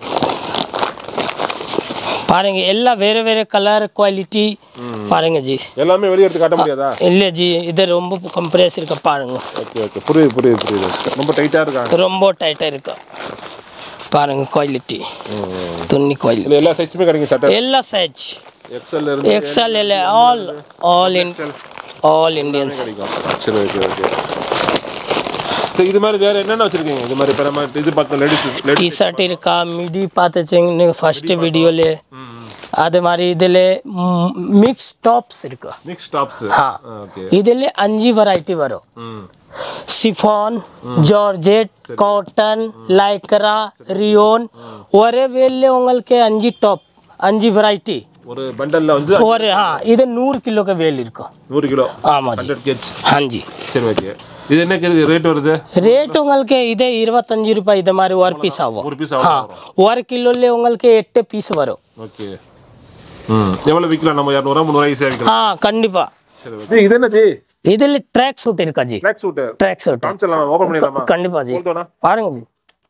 Speaker 1: பாருங்க எல்லாம் வேற வேற கலர் குவாலிட்டி பாருங்க ஜி
Speaker 2: எல்லாமே வெளியே எடுத்து காட்ட முடியாதா
Speaker 1: இல்லை ஜி இது ரொம்ப கம்ப்ரெஸ் இருக்க பாருங்க
Speaker 2: ஓகே ஓகே புரியுது புரியுது புரியுது ரொம்ப டைட்டாக இருக்காங்க
Speaker 1: ரொம்ப டைட்டாக இருக்கு பாருங்க குவாலிட்டி துணி குவாலிட்டி
Speaker 2: இல்லை எல்லா சைஸுமே கிடைக்கும் சட்டை
Speaker 1: எல்லா சைஸ்
Speaker 2: எக்ஸல் இருந்து
Speaker 1: எக்ஸல் இல்லை all all in all Indians
Speaker 2: கிடைக்கும் சரி ஓகே ஓகே சரி இது மாதிரி வேறு என்னென்ன வச்சுருக்கீங்க இது மாதிரி இப்போ நம்ம இது பார்க்க லேடிஸ்
Speaker 1: டி
Speaker 2: லேடிஸ்
Speaker 1: ஷர்ட் இருக்கா மிடி பார்த்துச்சிங்க ஃபர்ஸ்ட் வீடியோல அது மாதிரி இதில் மிக்ஸ் டாப்ஸ் இருக்கு
Speaker 2: மிக்ஸ் டாப்ஸ்
Speaker 1: ಹಾ
Speaker 2: ஓகே
Speaker 1: ಇದರಲ್ಲಿ ಅಂಜಿ ವೆರೈಟಿ ಬರೋ
Speaker 2: ம்
Speaker 1: chiffon georgette cotton lycra rayon ஒரே வேல்ல உங்களுக்கு அஞ்சு டாப் அஞ்சு வெரைட்டி
Speaker 2: ஒரு பண்டலில் வந்து
Speaker 1: ஒரு ஆ இது நூறு கிலோக்கு வேல் இருக்கும்
Speaker 2: நூறு கிலோ
Speaker 1: ஆமா ஜி
Speaker 2: ஹண்ட்ரட் கேஜ்
Speaker 1: ஹாஞ்சி
Speaker 2: சரி ஓகே இது என்ன கேஜ் ரேட் வருது
Speaker 1: ரேட் உங்களுக்கு இதே இருபத்தஞ்சு ரூபாய் இது மாதிரி ஒரு பீஸ் ஆகும்
Speaker 2: ஒரு பீஸ்
Speaker 1: ஆ
Speaker 2: ஆகும்
Speaker 1: ஒரு கிலோல உங்களுக்கு எட்டு பீஸ் வரும்
Speaker 2: ஓகே ம் எவ்வளோ விற்கலாம் நம்ம இரநூறுவா முந்நூறுவா ஈஸியாக விற்கலாம்
Speaker 1: ஆ கண்டிப்பா
Speaker 2: சரி ஓகே இது என்ன ஜி
Speaker 1: இதில் ட்ராக் சூட் இருக்கா ji
Speaker 2: track suit
Speaker 1: track suit
Speaker 2: காமிச்சிடலாமா ஓப்பன் பண்ணிடலாமா
Speaker 1: கண்டிப்பா ஜி
Speaker 2: போட்டோண்ணா
Speaker 1: பாருங்க ஜி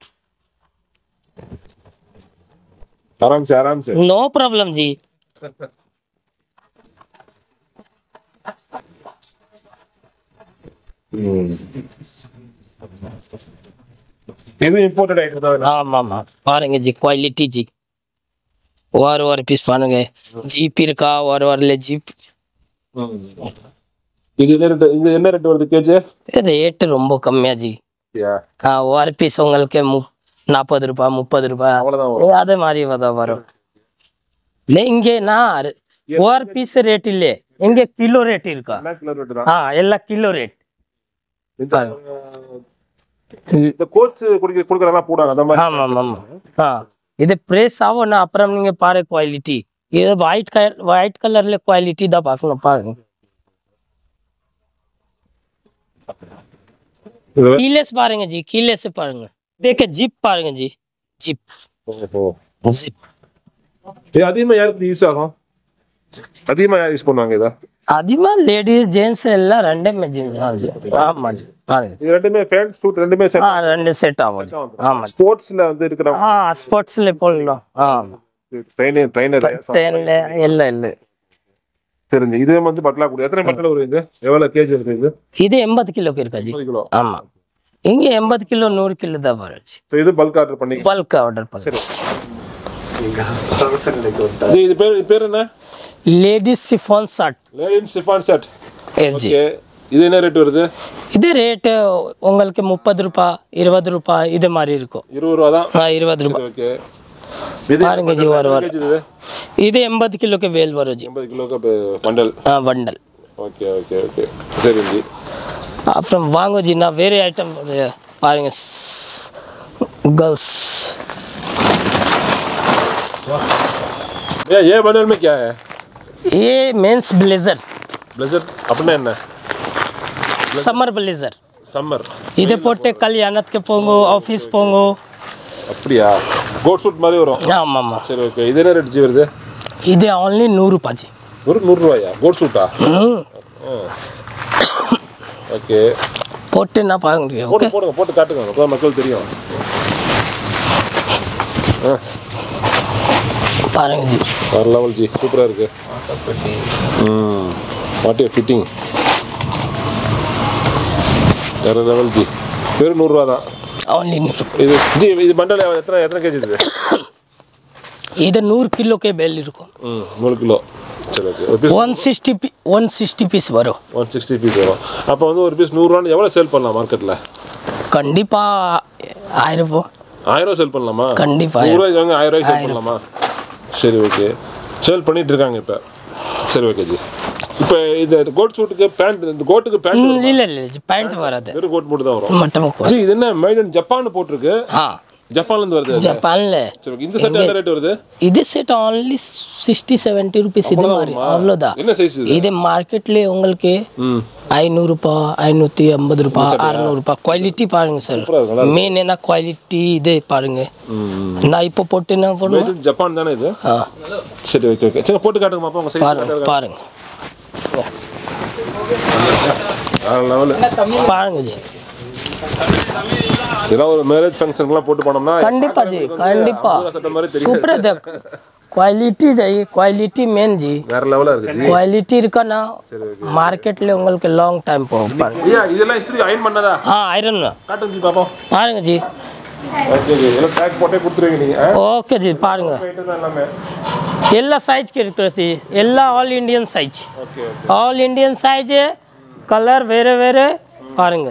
Speaker 2: ஆராம் சே ஆராம் சே
Speaker 1: नो प्रॉब्लम जी
Speaker 2: இது இம்போர்ட்டட் ஐட்டம் தான்
Speaker 1: ஆமா ஆமா பாருங்க ஜி குவாலிட்டி ஜி ஒரு ஒரு பீஸ் பாருங்க ஜீப் இருக்கா ஒரு வரல ஜீப்
Speaker 2: இது என்ன ரேட் இது என்ன ரேட் வருது கேஜி
Speaker 1: ரேட் ரொம்ப கம்மியா ஜி
Speaker 2: யா
Speaker 1: ஆ, ஒரு பீஸ் உங்களுக்கு மு- நாற்பது ரூபாய் முப்பது ரூபாய்
Speaker 2: அவ்வளோதான்
Speaker 1: ஏ, அதே மாதிரி தான் வரும் இல்லை இங்கே நான் ஒரு பீஸ் ரேட் இல்லை இங்கே கிலோ ரேட் இருக்கா
Speaker 2: என்ன கிலோ ரேட் தான்
Speaker 1: ஆ ಎಲ್ಲ கிலோ ரேட்
Speaker 2: இந்த இந்த கோச் குடிக்க கொடுக்குறாங்க போடுறாங்க அந்த மாதிரி
Speaker 1: ஆமாம் ஆமாம் ஆ இது ப்ரெஸ் ஆகும்னா அப்புறம் நீங்கள் பாரு குவாலிட்டி இது ஒயிட் கலர் ஒயிட் கலர்ல குவாலிட்டி தான் பார்க்கணும் பாருங்க
Speaker 2: இது
Speaker 1: கீழேஸ் பாருங்க ஜி கீழேஸ் பாருங்க தேக்க ஜிப் பாருங்க ஜி ஜிப்
Speaker 2: ஓஹோ
Speaker 1: ஜிப்
Speaker 2: இது அதிகமாக யாருக்கு யூஸ் ஆகும் அதிகமாக யார் யூஸ் பண்ணுவாங்க இதை
Speaker 1: அதிகமா லேடிஸ் ஜென்ட்ஸ் எல்லாம் ரெண்டே மெஜின் ஆமா ஜி பாருங்க
Speaker 2: இது ரெண்டுமே பேண்ட் சூட் ரெண்டுமே
Speaker 1: ஆ ரெண்டு செட் ஆகும் ஜி. ஆமா ஜி.
Speaker 2: ஸ்போர்ட்ஸ்ல வந்து இருக்கிற
Speaker 1: ஆ ஸ்போர்ட்ஸ்ல போடலாம் ஆ
Speaker 2: ட்ரைனர் ட்ரைனர்
Speaker 1: ட்ரெயின்ல இல்லை இல்லை
Speaker 2: தெரிஞ்சு இது வந்து பட்டலா கூடிய எத்தனை பட்டல வரும் இது எவ்வளவு கேஜி இருக்கு இது
Speaker 1: இது எண்பது கிலோக்கு இருக்கா ஜி
Speaker 2: முப்பது கிலோ
Speaker 1: ஆமா இங்க எண்பது கிலோ நூறு கிலோ தான் வரும் ஜி
Speaker 2: ஸோ இது பல்க் ஆர்டர் பண்ணி
Speaker 1: பல்க் ஆர்டர் பண்ணு
Speaker 2: இது இது பேர் இது பேர் என்ன
Speaker 1: ladies chiffon shirt
Speaker 2: ladies chiffon set
Speaker 1: yes ji
Speaker 2: okay இது என்ன ரேட் வருது
Speaker 1: இது ரேட்டு உங்களுக்கு முப்பது ரூபாய் இருபது ரூபாய் இது மாதிரி இருக்கும்
Speaker 2: இருபது ரூபா தான்
Speaker 1: ஆ இருபது ரூபாய்
Speaker 2: ஓகே இது
Speaker 1: பாருங்க ஜி ஒரு ஒரு
Speaker 2: கேஜி இது
Speaker 1: இது எண்பது கிலோக்கு வேல் வரும் ஜி
Speaker 2: எண்பது கிலோக்கு பண்டல்
Speaker 1: ஆ வண்டல்
Speaker 2: ஓகே ஓகே ஓகே சரி ஜி
Speaker 1: அப்புறம் வாங்க ஜி நான் வேறு ஐட்டம் பாருங்க गर्ल्स
Speaker 2: ये ये बंडल में क्या है
Speaker 1: ये मेंस ब्लेजर
Speaker 2: ब्लेजर அப்படின்னா என்ன
Speaker 1: சம்மர் பிளேசர்
Speaker 2: சம்மர்
Speaker 1: இதை போட்டு கல்யாணத்துக்கு போங்க ஆஃபீஸ் போங்க
Speaker 2: அப்படியா கோட் சூட் மாதிரி வரும்
Speaker 1: ஆமாம் ஆமாம்
Speaker 2: சரி ஓகே இது என்ன ரேட் ஜி வருது
Speaker 1: இது only நூறு ரூபாய்
Speaker 2: ஒரு நூறுரூவாயா கோட் சூட்டா
Speaker 1: ம்
Speaker 2: ஓகே
Speaker 1: போட்டு நான் பாருங்க
Speaker 2: போட்டு
Speaker 1: ஓகே
Speaker 2: போடுங்க போட்டு காட்டுங்க அப்போ மக்கள் தெரியும் ஆ
Speaker 1: பாருங்க ஜி
Speaker 2: வேறு லெவல் ஜி சூப்பராக இருக்கு ம் வாட் ஏ ஃபிட்டிங் வேற லெவல் ஜி வெறும் நூறுரூவா தான்
Speaker 1: only நூறு
Speaker 2: இது ஜி இது பண்டல் எத்தனை எத்தனை கேஜி இது
Speaker 1: இது நூறு கிலோக்கே பேல் இருக்கும்
Speaker 2: ம் நூறு கிலோ சரி ஓகே ஒரு பீஸ்
Speaker 1: ஒன் சிக்ஸ்டி பி ஒன் சிக்ஸ்டி பீஸ் வரும்
Speaker 2: ஒன் சிக்ஸ்டி பீஸ் வரும் அப்போ வந்து ஒரு பீஸ் நூறுரூவான்னு எவ்வளோ சேல் பண்ணலாம் மார்க்கெட்டில்
Speaker 1: கண்டிப்பாக ஆயிரம் ரூபா
Speaker 2: ஆயிரம் ரூபா சேல் பண்ணலாமா
Speaker 1: கண்டிப்பா
Speaker 2: நூறுரூவாய்க்கு வாங்க ஆயிரம் ரூபாய்க்கு சேல் பண்ணலாமா சரி ஓகே சேல் பண்ணிட்டு இருக்காங்க இப்போ சரி ஓகே ஜி இப்போ இந்த கோட் சூட்டுக்கு பேண்ட் இந்த கோட்டுக்கு பேண்ட்
Speaker 1: ம், இல்ல இல்ல பேண்ட் வராது
Speaker 2: வெறும் கோட் மட்டும் தான் வரும்
Speaker 1: மட்டும்
Speaker 2: ஜி இது என்ன மேட் இன் ஜப்பான் போட்டிருக்கு
Speaker 1: ஆ
Speaker 2: ஜப்பான்லேருந்து வருது அது.
Speaker 1: ஜப்பான்ல
Speaker 2: சரி okay. இந்த செட் என்ன ரேட் வருது
Speaker 1: இது set only sixty seventy rupees இது மாதிரி அவ்வளோதான்
Speaker 2: என்ன சைஸ் இது
Speaker 1: இது மார்க்கெட்ல உங்களுக்கு
Speaker 2: ம்
Speaker 1: ஐநூறுபா ஐநூற்றி ஐம்பது ரூபாய் அறநூறுபா குவாலிட்டி பாருங்க சார்
Speaker 2: சூப்பரா இருக்கு, நல்லா
Speaker 1: மெயின் என்ன குவாலிட்டி இது பாருங்க
Speaker 2: ம்
Speaker 1: நான் இப்போ போட்டு என்ன பண்ணுவேன்
Speaker 2: மேட் இன் ஜப்பான் தானே இது
Speaker 1: ஆ
Speaker 2: சரி ஓகே ஓகே சரி போட்டு காட்டுங்க பாப்பா உங்கள் சைஸ்
Speaker 1: பாருங்க பாருங்க
Speaker 2: வேறு லெவலு
Speaker 1: பாருங்க ஜி
Speaker 2: இதெல்லாம் ஒரு மேரேஜ் ஃபங்க்ஷனுக்குலாம் போட்டு போனோம்னா
Speaker 1: கண்டிப்பா ஜி கண்டிப்பா
Speaker 2: அமுதா சட்டை மாதிரி தெரியும்
Speaker 1: சூப்பர் है क्वालिटी चाहिए क्वालिटी मेन जी
Speaker 2: வேற லெவலாக இருக்கு ஜி
Speaker 1: क्वालिटी இருக்கனா மார்க்கெட்ல உங்களுக்கு லாங் டைம் போகும் பாருங்க
Speaker 2: ஐயா இதெல்லாம் இஸ்திரி அயன் பண்ணதா
Speaker 1: ஆ ஐரன்
Speaker 2: காட்டுங்க ஜி பாப்போம்
Speaker 1: பாருங்க ஜி
Speaker 2: ஓகே ஜி எல்லாம் பேக் போட்டே கொடுத்துருவீங்க நீங்கள்
Speaker 1: ஓகே ஜி பாருங்க
Speaker 2: ஐட்டம் தான் எல்லாமே
Speaker 1: ಎಲ್ಲ ಸೈಜ್ಗೆ ಇರ್ತದೆ ಸಿ ಎಲ್ಲ all Indian size
Speaker 2: okay
Speaker 1: all Indian size colour ಬೇರೆ ಬೇರೆ பாருங்க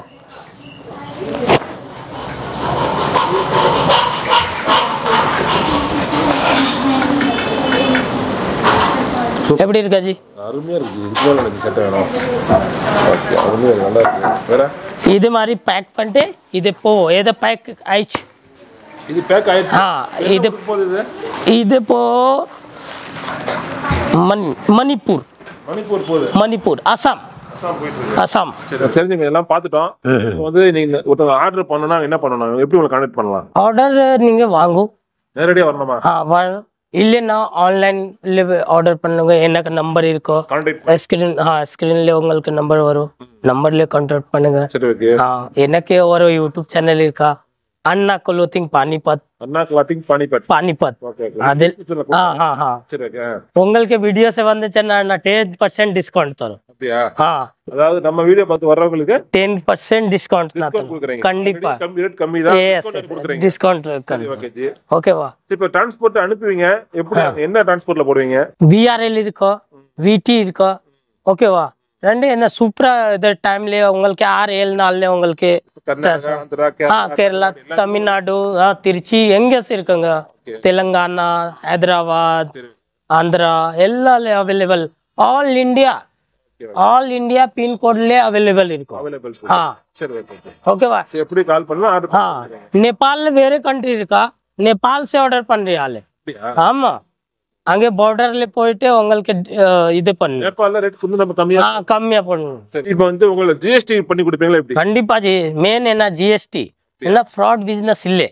Speaker 1: எப்படி இருக்கா ஜி
Speaker 2: அருமையாக இருக்கு ஜி இதுக்கு மேலே எனக்கு சட்டை வேணும் ஓகே அருமையாக இருக்கு நல்லா இருக்கு வேற
Speaker 1: இது மாதிரி பேக் பண்ணிட்டு இது போ எதை பேக் ஆயிடுச்சு
Speaker 2: இது பேக் ஆயிடுச்சு
Speaker 1: ஆ இது
Speaker 2: போகுது இது
Speaker 1: இது போ மணி மணிப்பூர்
Speaker 2: மணிப்பூர் போகுது
Speaker 1: மணிப்பூர் அசாம்
Speaker 2: அசாம் போயிட்டு இருக்கு
Speaker 1: அசாம்
Speaker 2: சரி தெரிஞ்சுங்க எல்லாம் பார்த்துட்டோம் இப்போ வந்து நீங்கள் ஒருத்தவங்க ஆர்டர் பண்ணணும்னா என்ன பண்ணணும் எப்படி உங்களை கான்டாக்ட் பண்ணலாம்
Speaker 1: ஆர்டர் நீங்கள் வாங்கும்
Speaker 2: நேரடியாக வரணுமா
Speaker 1: ஆ வரும் இல்லைன்னா ஆன்லைன்ல ஆர்டர் பண்ணுங்க எனக்கு நம்பர் இருக்கோ
Speaker 2: கான்டாக்ட்
Speaker 1: ஸ்க்ரீன் ஆ ஸ்க்ரீன்ல உங்களுக்கு நம்பர் வரும் நம்பர்ல கான்டாக்ட் பண்ணுங்க
Speaker 2: சரி ஓகே
Speaker 1: ஆ எனக்கு ஒரு யூடியூப் சேனல் இருக்கா அண்ணா குலோத்திங் பானிபத்
Speaker 2: அண்ணா கிளாத்திங் பானிபட்
Speaker 1: பானிபத்
Speaker 2: ஓகே
Speaker 1: அதில்
Speaker 2: ஓகே
Speaker 1: ஆ ஆ ஆ
Speaker 2: சரி ஓகே
Speaker 1: உங்களுக்கு வீடியோஸ் வந்துச்சுன்னா நான் டென் பர்சன்ட் டிஸ்கவுண்ட் தரும்
Speaker 2: அப்படியா
Speaker 1: ஆ
Speaker 2: அதாவது நம்ம வீடியோ பார்த்து வர்றவங்களுக்கு
Speaker 1: டென் பர்சன்ட் டிஸ்கவுண்ட் நான்
Speaker 2: டிஸ்கவுண்ட்
Speaker 1: தரும்
Speaker 2: கொடுக்குறீங்க
Speaker 1: கண்டிப்பா
Speaker 2: கம்மி ரேட் கம்மி தான்
Speaker 1: எஸ்
Speaker 2: discount கொடுக்குறீங்க
Speaker 1: டிஸ்கவுண்ட்
Speaker 2: சரி ஓகே ஜி
Speaker 1: ஓகேவா
Speaker 2: சரி இப்போ டிரான்ஸ்போர்ட் அனுப்புவீங்க எப்படி என்ன டிரான்ஸ்போர்ட்ல போடுவீங்க
Speaker 1: விஆர்எல் இருக்கோ விடி இருக்கோ ஓகேவா ரெண்டு என்ன சூப்பரா இது டைம்ல உங்களுக்கு ஆறு ஏழு நாள்ல உங்களுக்கு
Speaker 2: கர்நாடகா ஆந்திரா
Speaker 1: ஆ கேரளா தமிழ்நாடு ஆ திருச்சி எங்க இருக்குங்க தெலுங்கானா ஹைதராபாத் ஆந்திரா எல்லாமே available all India all India பின்கோட்ல அவைலபிள் இருக்கும்
Speaker 2: அவைலபிள்
Speaker 1: ஆ
Speaker 2: சரி ஓகே ஓகே
Speaker 1: ஓகேவா
Speaker 2: சரி எப்படி கால் பண்ணலாம் ஆர்டர்
Speaker 1: ஆ நேபாள்ல வேற கண்ட்ரி இருக்கா நேபாள் சே ஆர்டர் பண்றியாலே
Speaker 2: அப்படியா
Speaker 1: ஆமா அங்கே பார்டர்ல போயிட்டு உங்களுக்கு அஹ், இது பண்ணு
Speaker 2: நேபாளில் ரேட் கொஞ்சம் நம்ம கம்மியா
Speaker 1: ஆ கம்மியா பண்ணு
Speaker 2: சரி இப்போ வந்து உங்களை ஜிஎஸ்டி பண்ணி கொடுப்பீங்களா எப்படி
Speaker 1: கண்டிப்பா ஜி மெயின் என்ன ஜிஎஸ்டி என்ன ஃப்ராட் பிசினஸ் இல்லை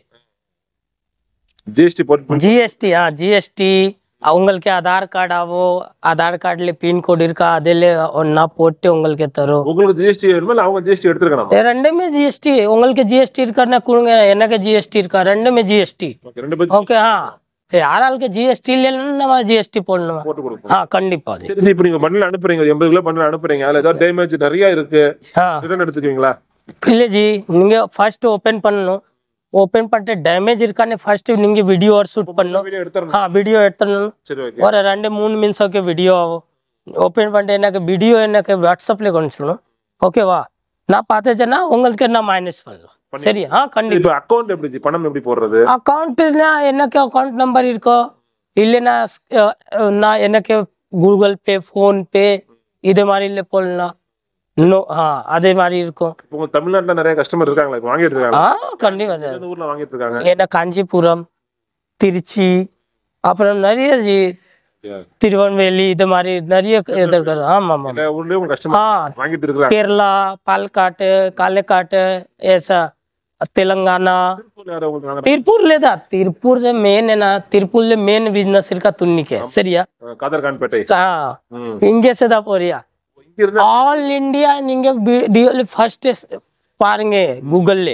Speaker 2: ஜிஎஸ்டி போட்டு
Speaker 1: ஜிஎஸ்டி ஆ ஜிஎஸ்டி உங்களுக்கு ஆதார் கார்டு ஆவோ ஆதார் கார்டுல பின் கோட் இருக்கா அதில் ஒன்னா போட்டு உங்களுக்கு தரும்
Speaker 2: உங்களுக்கு ஜிஎஸ்டி வேணுமா இல்லை அவங்க ஜிஎஸ்டி எடுத்துருக்கணும்
Speaker 1: ஏ, ரெண்டுமே ஜிஎஸ்டி உங்களுக்கு ஜிஎஸ்டி இருக்காருன்னா கொடுங்க எனக்கு ஜிஎஸ்டி இருக்கா ரெண்டுமே ஜிஎஸ்டி
Speaker 2: ஓகே ரெண்டு பேரும்
Speaker 1: ஓகே ஆ யாராளுக்கு ஜிஎஸ்டி இல்லைன்னா நம்ம ஜிஎஸ்டி போடணும்
Speaker 2: போட்டு கொடுப்போம்
Speaker 1: ஆ கண்டிப்பா ஜி
Speaker 2: சரி இப்போ நீங்க பண்டில் அனுப்புறீங்க ஒரு எண்பது கிலோ பண்டில் அனுப்புறீங்க அதில் ஏதாவது டேமேஜ் நிறைய இருக்கு
Speaker 1: ஆ
Speaker 2: ரிட்டர்ன் எடுத்துக்குவீங்களா
Speaker 1: இல்லை ஜி நீங்கள் ஃபர்ஸ்ட் ஓப்பன் பண்ணணும் ஓப்பன் பண்ணிட்டு டேமேஜ் இருக்கான்னு ஃபர்ஸ்ட் நீங்கள் வீடியோ ஷூட் பண்ணணும்
Speaker 2: வீடியோ எடுத்துறேன்
Speaker 1: ஆ வீடியோ எடுத்துடணும்
Speaker 2: சரி ஓகே
Speaker 1: ஒரு ரெண்டு மூணு நிமிஷம்க்கு வீடியோ ஆகும் ஓப்பன் பண்ணிட்டு எனக்கு வீடியோ எனக்கு வாட்ஸ்அப்பில் கொண்டுச்சணும் ஓகேவா நான் பார்த்துச்சேன்னா உங்களுக்கு நான் மைனஸ் பண்ணலாம் சரி ஆ கண்டிப்பாக
Speaker 2: இப்போ அக்கௌண்ட் எப்படி ஜி? பணம் எப்படி போடுறது
Speaker 1: அக்கௌண்ட்னா எனக்கு அக்கௌண்ட் நம்பர் இருக்கோ இல்லைன்னா அஹ், அஹ், நான் எனக்கு கூகுள் பே ஃபோன்பே இது மாதிரி இல்லை போடலாம் இன்னும் ஆ அதே மாதிரி இருக்கும்
Speaker 2: இப்போ உங்க தமிழ்நாட்டுல நிறைய கஸ்டமர் இருக்காங்களா இப்போ வாங்கிட்டு இருக்காங்க
Speaker 1: ஆ கண்டிப்பாக
Speaker 2: எந்த ஊர்ல வாங்கிட்டு இருக்காங்க
Speaker 1: ஏன்னா காஞ்சிபுரம் திருச்சி அப்புறம் நிறைய ஜி- திருவண்ணாமலை இது மாதிரி நிறைய இது இருக்குது ஆமாம் ஆமாம்
Speaker 2: எல்லா ஊர்லயும் உங்க கஸ்டமர்
Speaker 1: ஆ
Speaker 2: வாங்கிட்டு இருக்காங்க
Speaker 1: केरला पालकाट कालेकाट ऐसा तेलंगाना
Speaker 2: உங்களுக்கு வாங்குறாங்க.
Speaker 1: तिरपुर लेदा तिरपुर से मेन है ना तिरपुर ले मेन बिजनेस इरका तुन्नी के சரியா
Speaker 2: அஹ் காதர்கான் பேட்டை
Speaker 1: ஆ
Speaker 2: ம்.
Speaker 1: இங்கே से தான் போறியா
Speaker 2: இங்க இருந்து
Speaker 1: ஆல் இந்தியா நீங்க வீடியோல ஃபர்ஸ்ட் பாருங்க கூகுள்ல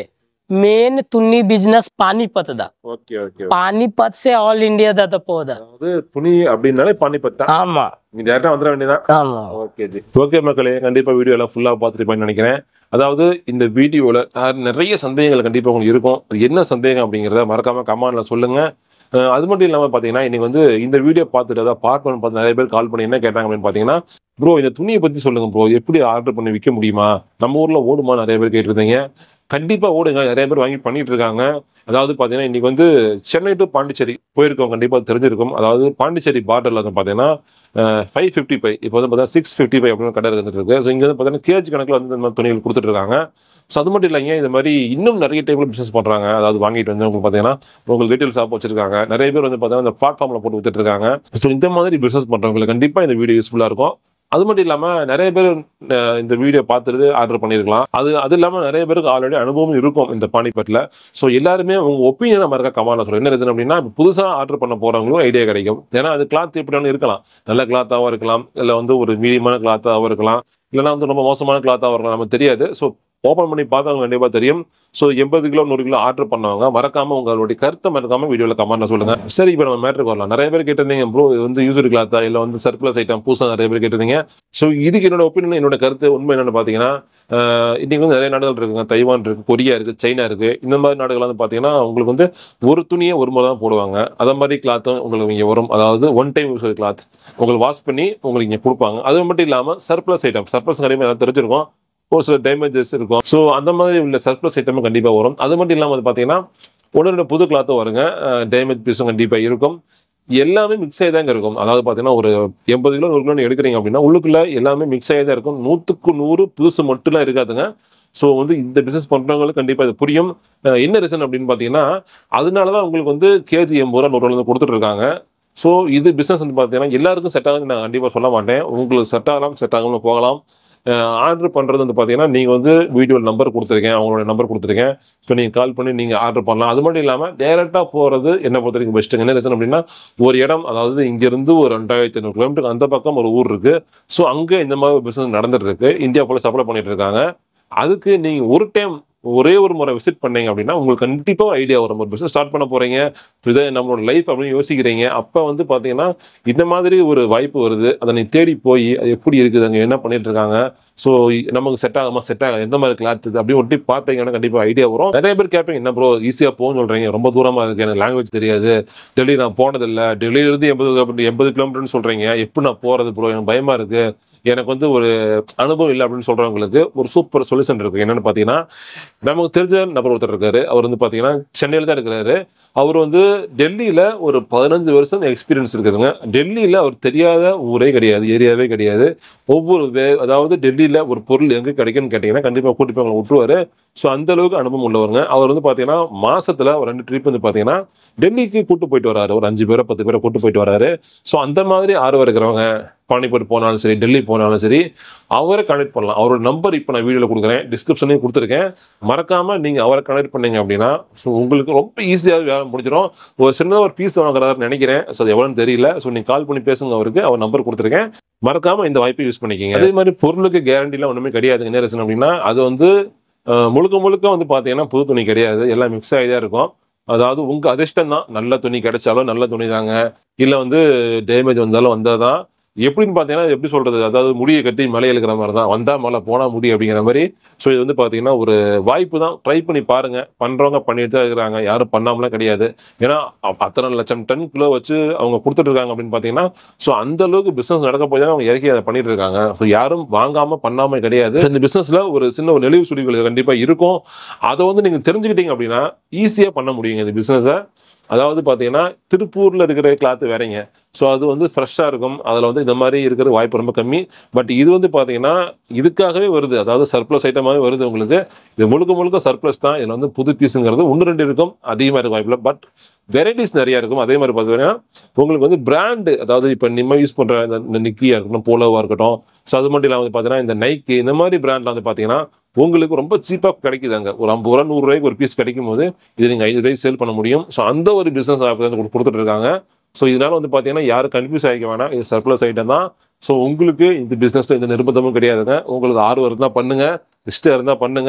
Speaker 1: ಮೇನ್ ತುನಿ ಬಿಸ್ನೆಸ್ ಪಾನಿಪತ್ ದ
Speaker 2: ஓகே ஓகே
Speaker 1: ಪಾನಿಪತ್ ಸೆ ಆಲ್ ಇಂಡಿಯಾ ದ போத
Speaker 2: அதாவது துணி அப்படின்னாலே பானிபத் தான்
Speaker 1: ஆமா
Speaker 2: நீ டேரக்டா வந்துட வேண்டியதான்
Speaker 1: ஆமா
Speaker 2: ஓகே ஜி ஓகே மக்களே கண்டிப்பா வீடியோ எல்லாம் ஃபுல்லா பார்த்துருப்பேன்னு நினைக்கிறேன் அதாவது இந்த வீடியோவில் நிறைய சந்தேகங்கள் கண்டிப்பா உங்களுக்கு இருக்கும் அது என்ன சந்தேகம் அப்படிங்கிறத மறக்காம கமெண்ட்ல சொல்லுங்க அஹ் அது மட்டும் இல்லாமல் பார்த்தீங்கன்னா இன்னைக்கு வந்து இந்த வீடியோ பார்த்துட்டு அதாவது பார்ட் பண்ண பார்த்து நிறைய பேர் கால் பண்ணி என்ன கேட்டாங்க அப்படின்னு பார்த்தீங்கன்னா ப்ரோ இந்த துணியை பத்தி சொல்லுங்க ப்ரோ எப்படி ஆர்டர் பண்ணி விற்க முடியுமா நம்ம ஊர்ல ஓடுமா நிறைய பேர் கேட்டிருந்தீங்க கண்டிப்பா ஓடுங்க நிறைய பேர் வாங்கி பண்ணிட்டு இருக்காங்க அதாவது பார்த்தீங்கன்னா இன்னைக்கு வந்து சென்னை டு பாண்டிச்சேரி போயிருக்கோம் கண்டிப்பா தெரிஞ்சிருக்கும் அதாவது பாண்டிச்சேரி பார்டர்ல வந்து பார்த்தீங்கன்னா ஃபைவ் ஃபிஃப்டி ஃபைவ் இப்போ வந்து பார்த்தா சிக்ஸ் ஃபிஃப்டி ஃபைவ் அப்படின்னு கடை இருந்துட்டு இருக்கு ஸோ இங்கே வந்து பார்த்தீங்கன்னா கேஜ் கணக்கில் வந்து இந்த மாதிரி துணிகள் கொடுத்துட்டு இருக்காங்க ஸோ அது மட்டும் இல்லைங்க இந்த மாதிரி இன்னும் நிறைய டைப்ல பிசினஸ் பண்றாங்க அதாவது வாங்கிட்டு வந்து உங்களுக்கு பார்த்தீங்கன்னா உங்களுக்கு ரீட்டைல் ஷாப் வச்சிருக்காங்க நிறைய பேர் வந்து பார்த்தீங்கன்னா இந்த பிளாட்ஃபார்ம்ல போட்டு வித்துட்டு இருக்காங்க ஸோ இந்த மாதிரி பிசினஸ் பண்றவங்களுக்கு கண்டிப்பா இந்த வீடியோ யூஸ்ஃபுல்லா இருக்கும் அது மட்டும் இல்லாம நிறைய பேர் அஹ், இந்த வீடியோ பார்த்துட்டு ஆர்டர் பண்ணியிருக்கலாம் அது அது இல்லாம நிறைய பேருக்கு ஆல்ரெடி அனுபவம் இருக்கும் இந்த பானிபட்ல ஸோ எல்லாருமே உங்க ஒப்பீனியன் நம்ம இருக்க கமால சொல்றோம் என்ன ரீசன் அப்படின்னா இப்ப புதுசா ஆர்டர் பண்ண போறவங்களும் ஐடியா கிடைக்கும் ஏன்னா அது கிளாத் எப்படி வேணாலும் இருக்கலாம் நல்ல கிளாத்தாகவும் இருக்கலாம் இல்லை வந்து ஒரு மீடியமான கிளாத்தாகவும் இருக்கலாம் இல்லைன்னா வந்து ரொம்ப மோசமான கிளாத்தாகவும் இருக்கலாம் நமக்கு தெரியாது ஸோ ஓப்பன் பண்ணி பார்த்தவங்க கண்டிப்பாக தெரியும் ஸோ எண்பது கிலோ நூறு கிலோ ஆர்டர் பண்ணவங்க மறக்காம உங்களுடைய கருத்தை மறக்காம வீடியோவில் கமெண்ட்ல சொல்லுங்க சரி இப்போ நம்ம மேட்ருக்கு வரலாம் நிறைய பேர் கேட்டிருந்தீங்க ப்ரோ இது வந்து யூசர் கிளாத்தா இல்லை வந்து சர்ப்ளஸ் ஐட்டம் புதுசாக நிறைய பேர் கேட்டிருந்தீங்க ஸோ இதுக்கு என்னோட ஒப்பீனியன் என்னோட கருத்து உண்மை என்னன்னு பார்த்தீங்கன்னா ஆஹ் இன்னைக்கு வந்து நிறைய நாடுகள் இருக்குங்க தைவான் இருக்கு கொரியா இருக்கு சைனா இருக்கு இந்த மாதிரி நாடுகள் வந்து பார்த்தீங்கன்னா உங்களுக்கு வந்து ஒரு துணியை ஒரு முறை தான் போடுவாங்க அதே மாதிரி கிளாத்தும் உங்களுக்கு இங்கே வரும் அதாவது ஒன் டைம் யூஸ் கிளாத் உங்களுக்கு வாஷ் பண்ணி உங்களுக்கு இங்கே கொடுப்பாங்க அது மட்டும் இல்லாமல் சர்ப்ளஸ் ஐட்டம் சர்ப்ளஸ் கண்டிப்பாக எல்லாம் தெரிஞ்சிருக்கும் ஒரு சில டேமேஜஸ் இருக்கும் ஸோ அந்த மாதிரி உள்ள சர்ப்ளஸ் ஐட்டமும் கண்டிப்பாக வரும் அது மட்டும் இல்லாமல் வந்து பார்த்தீங்கன்னா ஒன்று ரெண்டு புது கிளாத்தும் வருங்க டேமேஜ் பீஸும் கண்டிப்பாக இருக்கும் எல்லாமே மிக்ஸ் ஆகி தாங்க இருக்கும் அதாவது பார்த்தீங்கன்னா ஒரு எண்பது கிலோ நூறு கிலோ எடுக்கிறீங்க அப்படின்னா உள்ளுக்குள்ள எல்லாமே மிக்ஸ் ஆகி தான் இருக்கும் நூற்றுக்கு நூறு புதுசு மட்டும்லாம் இருக்காதுங்க ஸோ வந்து இந்த பிசினஸ் பண்ணுறவங்களுக்கு கண்டிப்பாக இது புரியும் அஹ் என்ன ரீசன் அப்படின்னு பார்த்தீங்கன்னா அதனால தான் உங்களுக்கு வந்து கேஜி எண்பது ரூபா நூறு ரூபா கொடுத்துட்டு இருக்காங்க ஸோ இது பிஸ்னஸ் வந்து பார்த்தீங்கன்னா எல்லாருக்கும் செட் ஆகுதுன்னு நான் கண்டிப்பாக சொல்ல மாட்டேன் உங்களுக்கு செட் ஆகலாம் செட் ஆகாமல் போகலாம் ஆர்டர் பண்ணுறது வந்து பார்த்தீங்கன்னா நீங்கள் வந்து வீடியோ நம்பர் கொடுத்துருக்கேன் அவங்களோட நம்பர் கொடுத்துருக்கேன் ஸோ நீங்கள் கால் பண்ணி நீங்கள் ஆர்டர் பண்ணலாம் அது மட்டும் இல்லாமல் டேரெக்டாக போகிறது என்ன பொறுத்த வரைக்கும் பெஸ்ட்டுங்க என்ன ரீசன் அப்படின்னா ஒரு இடம் அதாவது இங்கேருந்து ஒரு ரெண்டாயிரத்தி ஐநூறு கிலோமீட்டருக்கு அந்த பக்கம் ஒரு ஊர் இருக்குது ஸோ அங்கே இந்த மாதிரி பிஸ்னஸ் நடந்துட்டு இருக்கு இந்தியா போல சப்ளை பண்ணிட்டு இருக்காங்க அதுக்கு நீங்கள் ஒரு டைம் ஒரே ஒரு முறை விசிட் பண்ணீங்க அப்படின்னா உங்களுக்கு கண்டிப்பாக ஐடியா வரும் ஒரு பிஸ்னஸ் ஸ்டார்ட் பண்ண போறீங்க இதை நம்மளோட லைஃப் அப்படின்னு யோசிக்கிறீங்க அப்போ வந்து பார்த்தீங்கன்னா இந்த மாதிரி ஒரு வாய்ப்பு வருது அதை நீ தேடி போய் அது எப்படி இருக்குது அங்கே என்ன பண்ணிட்டு இருக்காங்க ஸோ நமக்கு செட் ஆகுமா செட் ஆகும் எந்த மாதிரி கிளாத் இது அப்படி ஒட்டி பார்த்தீங்கன்னா கண்டிப்பாக ஐடியா வரும் நிறைய பேர் கேட்பீங்க என்ன ப்ரோ ஈஸியாக போகணும்னு சொல்றீங்க ரொம்ப தூரமாக இருக்கு எனக்கு லாங்குவேஜ் தெரியாது டெல்லி நான் போனதில்லை டெல்லியிலிருந்து எண்பது கிலோமீட்டர் எண்பது கிலோமீட்டர்னு சொல்றீங்க எப்படி நான் போறது ப்ரோ எனக்கு பயமா இருக்கு எனக்கு வந்து ஒரு அனுபவம் இல்லை அப்படின்னு சொல்றவங்களுக்கு ஒரு சூப்பர் சொல்யூஷன் இருக்கு என்னன்னு பார்த்தீங்கன்னா நமக்கு தெரிஞ்ச நபர் ஒருத்தர் இருக்காரு அவர் வந்து பார்த்தீங்கன்னா சென்னையில் தான் இருக்கிறாரு அவர் வந்து டெல்லியில் ஒரு பதினஞ்சு வருஷம் எக்ஸ்பீரியன்ஸ் இருக்குதுங்க டெல்லியில் அவர் தெரியாத ஊரே கிடையாது ஏரியாவே கிடையாது ஒவ்வொரு வே அதாவது டெல்லியில் ஒரு பொருள் எங்கே கிடைக்கும்னு கேட்டிங்கன்னா கண்டிப்பாக கூட்டி போய் அவங்களை விட்டுருவாரு ஸோ அந்த அளவுக்கு அனுபவம் உள்ளவருங்க அவர் வந்து பார்த்தீங்கன்னா மாசத்துல ஒரு ரெண்டு ட்ரிப் வந்து பார்த்தீங்கன்னா டெல்லிக்கு கூட்டு போயிட்டு வராரு ஒரு அஞ்சு பேரை பத்து பேரை கூட்டு போயிட்டு வராரு ஸோ அந்த மாதிரி ஆர்வம் இருக்கிறவங்க பானிபட் போனாலும் சரி டெல்லி போனாலும் சரி அவரை கனெக்ட் பண்ணலாம் அவரோட நம்பர் இப்போ நான் வீடியோவில் கொடுக்குறேன் டிஸ்கிரிப்ஷனையும் கொடுத்துருக்கேன் மறக்காம நீங்கள் அவரை கனெக்ட் பண்ணீங்க அப்படின்னா ஸோ உங்களுக்கு ரொம்ப ஈஸியாக வேலை முடிஞ்சிடும் ஒரு சின்னதாக ஒரு ஃபீஸ் வாங்குறாருன்னு நினைக்கிறேன் ஸோ அது எவ்வளோன்னு தெரியல ஸோ நீங்கள் கால் பண்ணி பேசுங்க அவருக்கு அவர் நம்பர் கொடுத்துருக்கேன் மறக்காம இந்த வாய்ப்பை யூஸ் பண்ணிக்கிங்க அதே மாதிரி பொருளுக்கு கேரண்டிலாம் ஒன்றுமே கிடையாது என்ன ரீசன் அப்படின்னா அது வந்து அஹ், முழுக்க முழுக்க வந்து பார்த்தீங்கன்னா புது துணி கிடையாது எல்லாம் மிக்ஸ் ஆகி தான் இருக்கும் அதாவது உங்க அதிர்ஷ்டம் தான் நல்ல துணி கிடைச்சாலும் நல்ல துணி தாங்க இல்லை வந்து டேமேஜ் வந்தாலும் வந்தால் தான் எப்படின்னு பார்த்தீங்கன்னா எப்படி சொல்றது அதாவது முடியை கட்டி மலை இழுக்கிற மாதிரி தான் வந்தா மலை போனா முடி அப்படிங்கிற மாதிரி ஸோ இது வந்து பார்த்தீங்கன்னா ஒரு வாய்ப்பு தான் ட்ரை பண்ணி பாருங்க பண்றவங்க பண்ணிட்டு தான் இருக்கிறாங்க யாரும் பண்ணாமலாம் கிடையாது ஏன்னா அ- அத்தனை லட்சம் டன் கிலோ வச்சு அவங்க கொடுத்துட்டு இருக்காங்க அப்படின்னு பார்த்தீங்கன்னா ஸோ அந்த அளவுக்கு பிசினஸ் நடக்க போய் தான் அவங்க இறக்கி அதை பண்ணிட்டு இருக்காங்க ஸோ யாரும் வாங்காம பண்ணாம கிடையாது So, இந்த பிசினஸ்ல ஒரு சின்ன ஒரு நெளிவு சுழிவுகள் கண்டிப்பா இருக்கும் அதை வந்து நீங்க தெரிஞ்சுக்கிட்டீங்க அப்படின்னா ஈஸியா பண்ண முடியுங்க இந்த பிசினஸை அதாவது பார்த்தீங்கன்னா திருப்பூர்ல இருக்கிற கிளாத் வேறங்க ஸோ அது வந்து ஃப்ரெஷ்ஷாக இருக்கும் அதில் வந்து இந்த மாதிரி இருக்கிற வாய்ப்பு ரொம்ப கம்மி பட் இது வந்து பார்த்தீங்கன்னா இதுக்காகவே வருது அதாவது சர்ப்ளஸ் ஐட்டமாகவே வருது உங்களுக்கு இது முழுக்க முழுக்க சர்ப்ளஸ் தான் இதில் வந்து புது பீஸுங்கிறது ஒன்று ரெண்டு இருக்கும் அதிகமாக இருக்க வாய்ப்பில்லை பட் வெரைட்டிஸ் நிறைய இருக்கும் அதே மாதிரி பார்த்தீங்கன்னா உங்களுக்கு வந்து பிராண்டு அதாவது இப்போ நம்ம யூஸ் பண்ணுற இந்த நிக்கியாக இருக்கட்டும் போலோவாக இருக்கட்டும் ஸோ அது மட்டும் இல்லாமல் பார்த்தீங்கன்னா இந்த நைக்கு இந்த மாதிரி பிராண்ட்ல வந்து பார்த்தீங்கன்னா உங்களுக்கு ரொம்ப சீப்பாக கிடைக்குதாங்க ஒரு ஐம்பது ரூபா நூறு ரூபாய்க்கு ஒரு பீஸ் கிடைக்கும் போது இது நீங்கள் ஐநூறு ரூபாய்க்கு சேல் பண்ண முடியும் ஸோ அந்த ஒரு பிஸ்னஸ் வந்து கொடுத்துட்டு இருக்காங்க ஸோ இதனால வந்து பார்த்தீங்கன்னா யாரும் கன்ஃபியூஸ் ஆகிக்க வேணாம் இது சர்ப்ளஸ் ஐட்டம் தான் ஸோ உங்களுக்கு இந்த பிஸ்னஸ்ல எந்த நிர்பந்தமும் கிடையாதுங்க உங்களுக்கு ஆர்வம் இருந்தால் பண்ணுங்க இஷ்டம் இருந்தால் பண்ணுங்க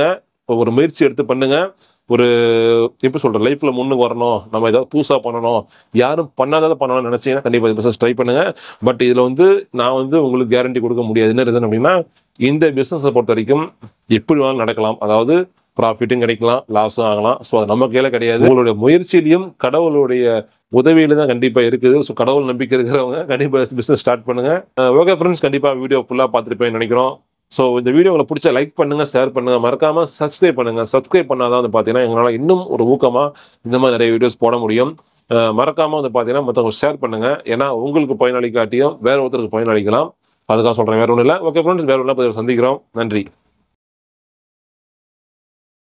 Speaker 2: ஒரு முயற்சி எடுத்து பண்ணுங்க ஒரு எப்படி சொல்ற லைஃப்ல முன்னுக்கு வரணும் நம்ம ஏதாவது புதுசாக பண்ணணும் யாரும் பண்ணாததை பண்ணணும்னு நினைச்சீங்கன்னா கண்டிப்பாக பிசினஸ் ட்ரை பண்ணுங்க பட் இதுல வந்து நான் வந்து உங்களுக்கு கேரண்டி கொடுக்க முடியாது என்ன ரீசன் அப்படின்னா இந்த பிசினஸை பொறுத்த வரைக்கும் எப்படி வேணாலும் நடக்கலாம் அதாவது ப்ராஃபிட்டும் கிடைக்கலாம் லாஸும் ஆகலாம் ஸோ அது நம்ம கையில கிடையாது உங்களுடைய முயற்சியிலையும் கடவுளுடைய உதவியில தான் கண்டிப்பா இருக்குது ஸோ கடவுள் நம்பிக்கை இருக்கிறவங்க கண்டிப்பா பிசினஸ் ஸ்டார்ட் பண்ணுங்க ஓகே ஃப்ரெண்ட்ஸ் கண்டிப்பா வீடியோ ஃபுல்லா பார்த்துருப்பேன்னு நினைக்கிறோம் ஸோ இந்த வீடியோ உங்களுக்கு பிடிச்ச லைக் பண்ணுங்க ஷேர் பண்ணுங்க மறக்காம சப்ஸ்கிரைப் பண்ணுங்க சப்ஸ்கிரைப் பண்ணாதான் வந்து பார்த்தீங்கன்னா எங்களால் இன்னும் ஒரு ஊக்கமா இந்த மாதிரி நிறைய வீடியோஸ் போட முடியும் அஹ் மறக்காம வந்து பார்த்தீங்கன்னா மற்றவங்க ஷேர் பண்ணுங்க ஏன்னா உங்களுக்கு பயனளிக்காட்டியும் வேற ஒருத்தருக்கு பயனளிக்கலாம் அதுக்காக சொல்றேன் வேற ஒன்றும் இல்லை ஓகே ஃப்ரெண்ட்ஸ் வேற ஒன்றும் சந்திக்கிறோம் நன்றி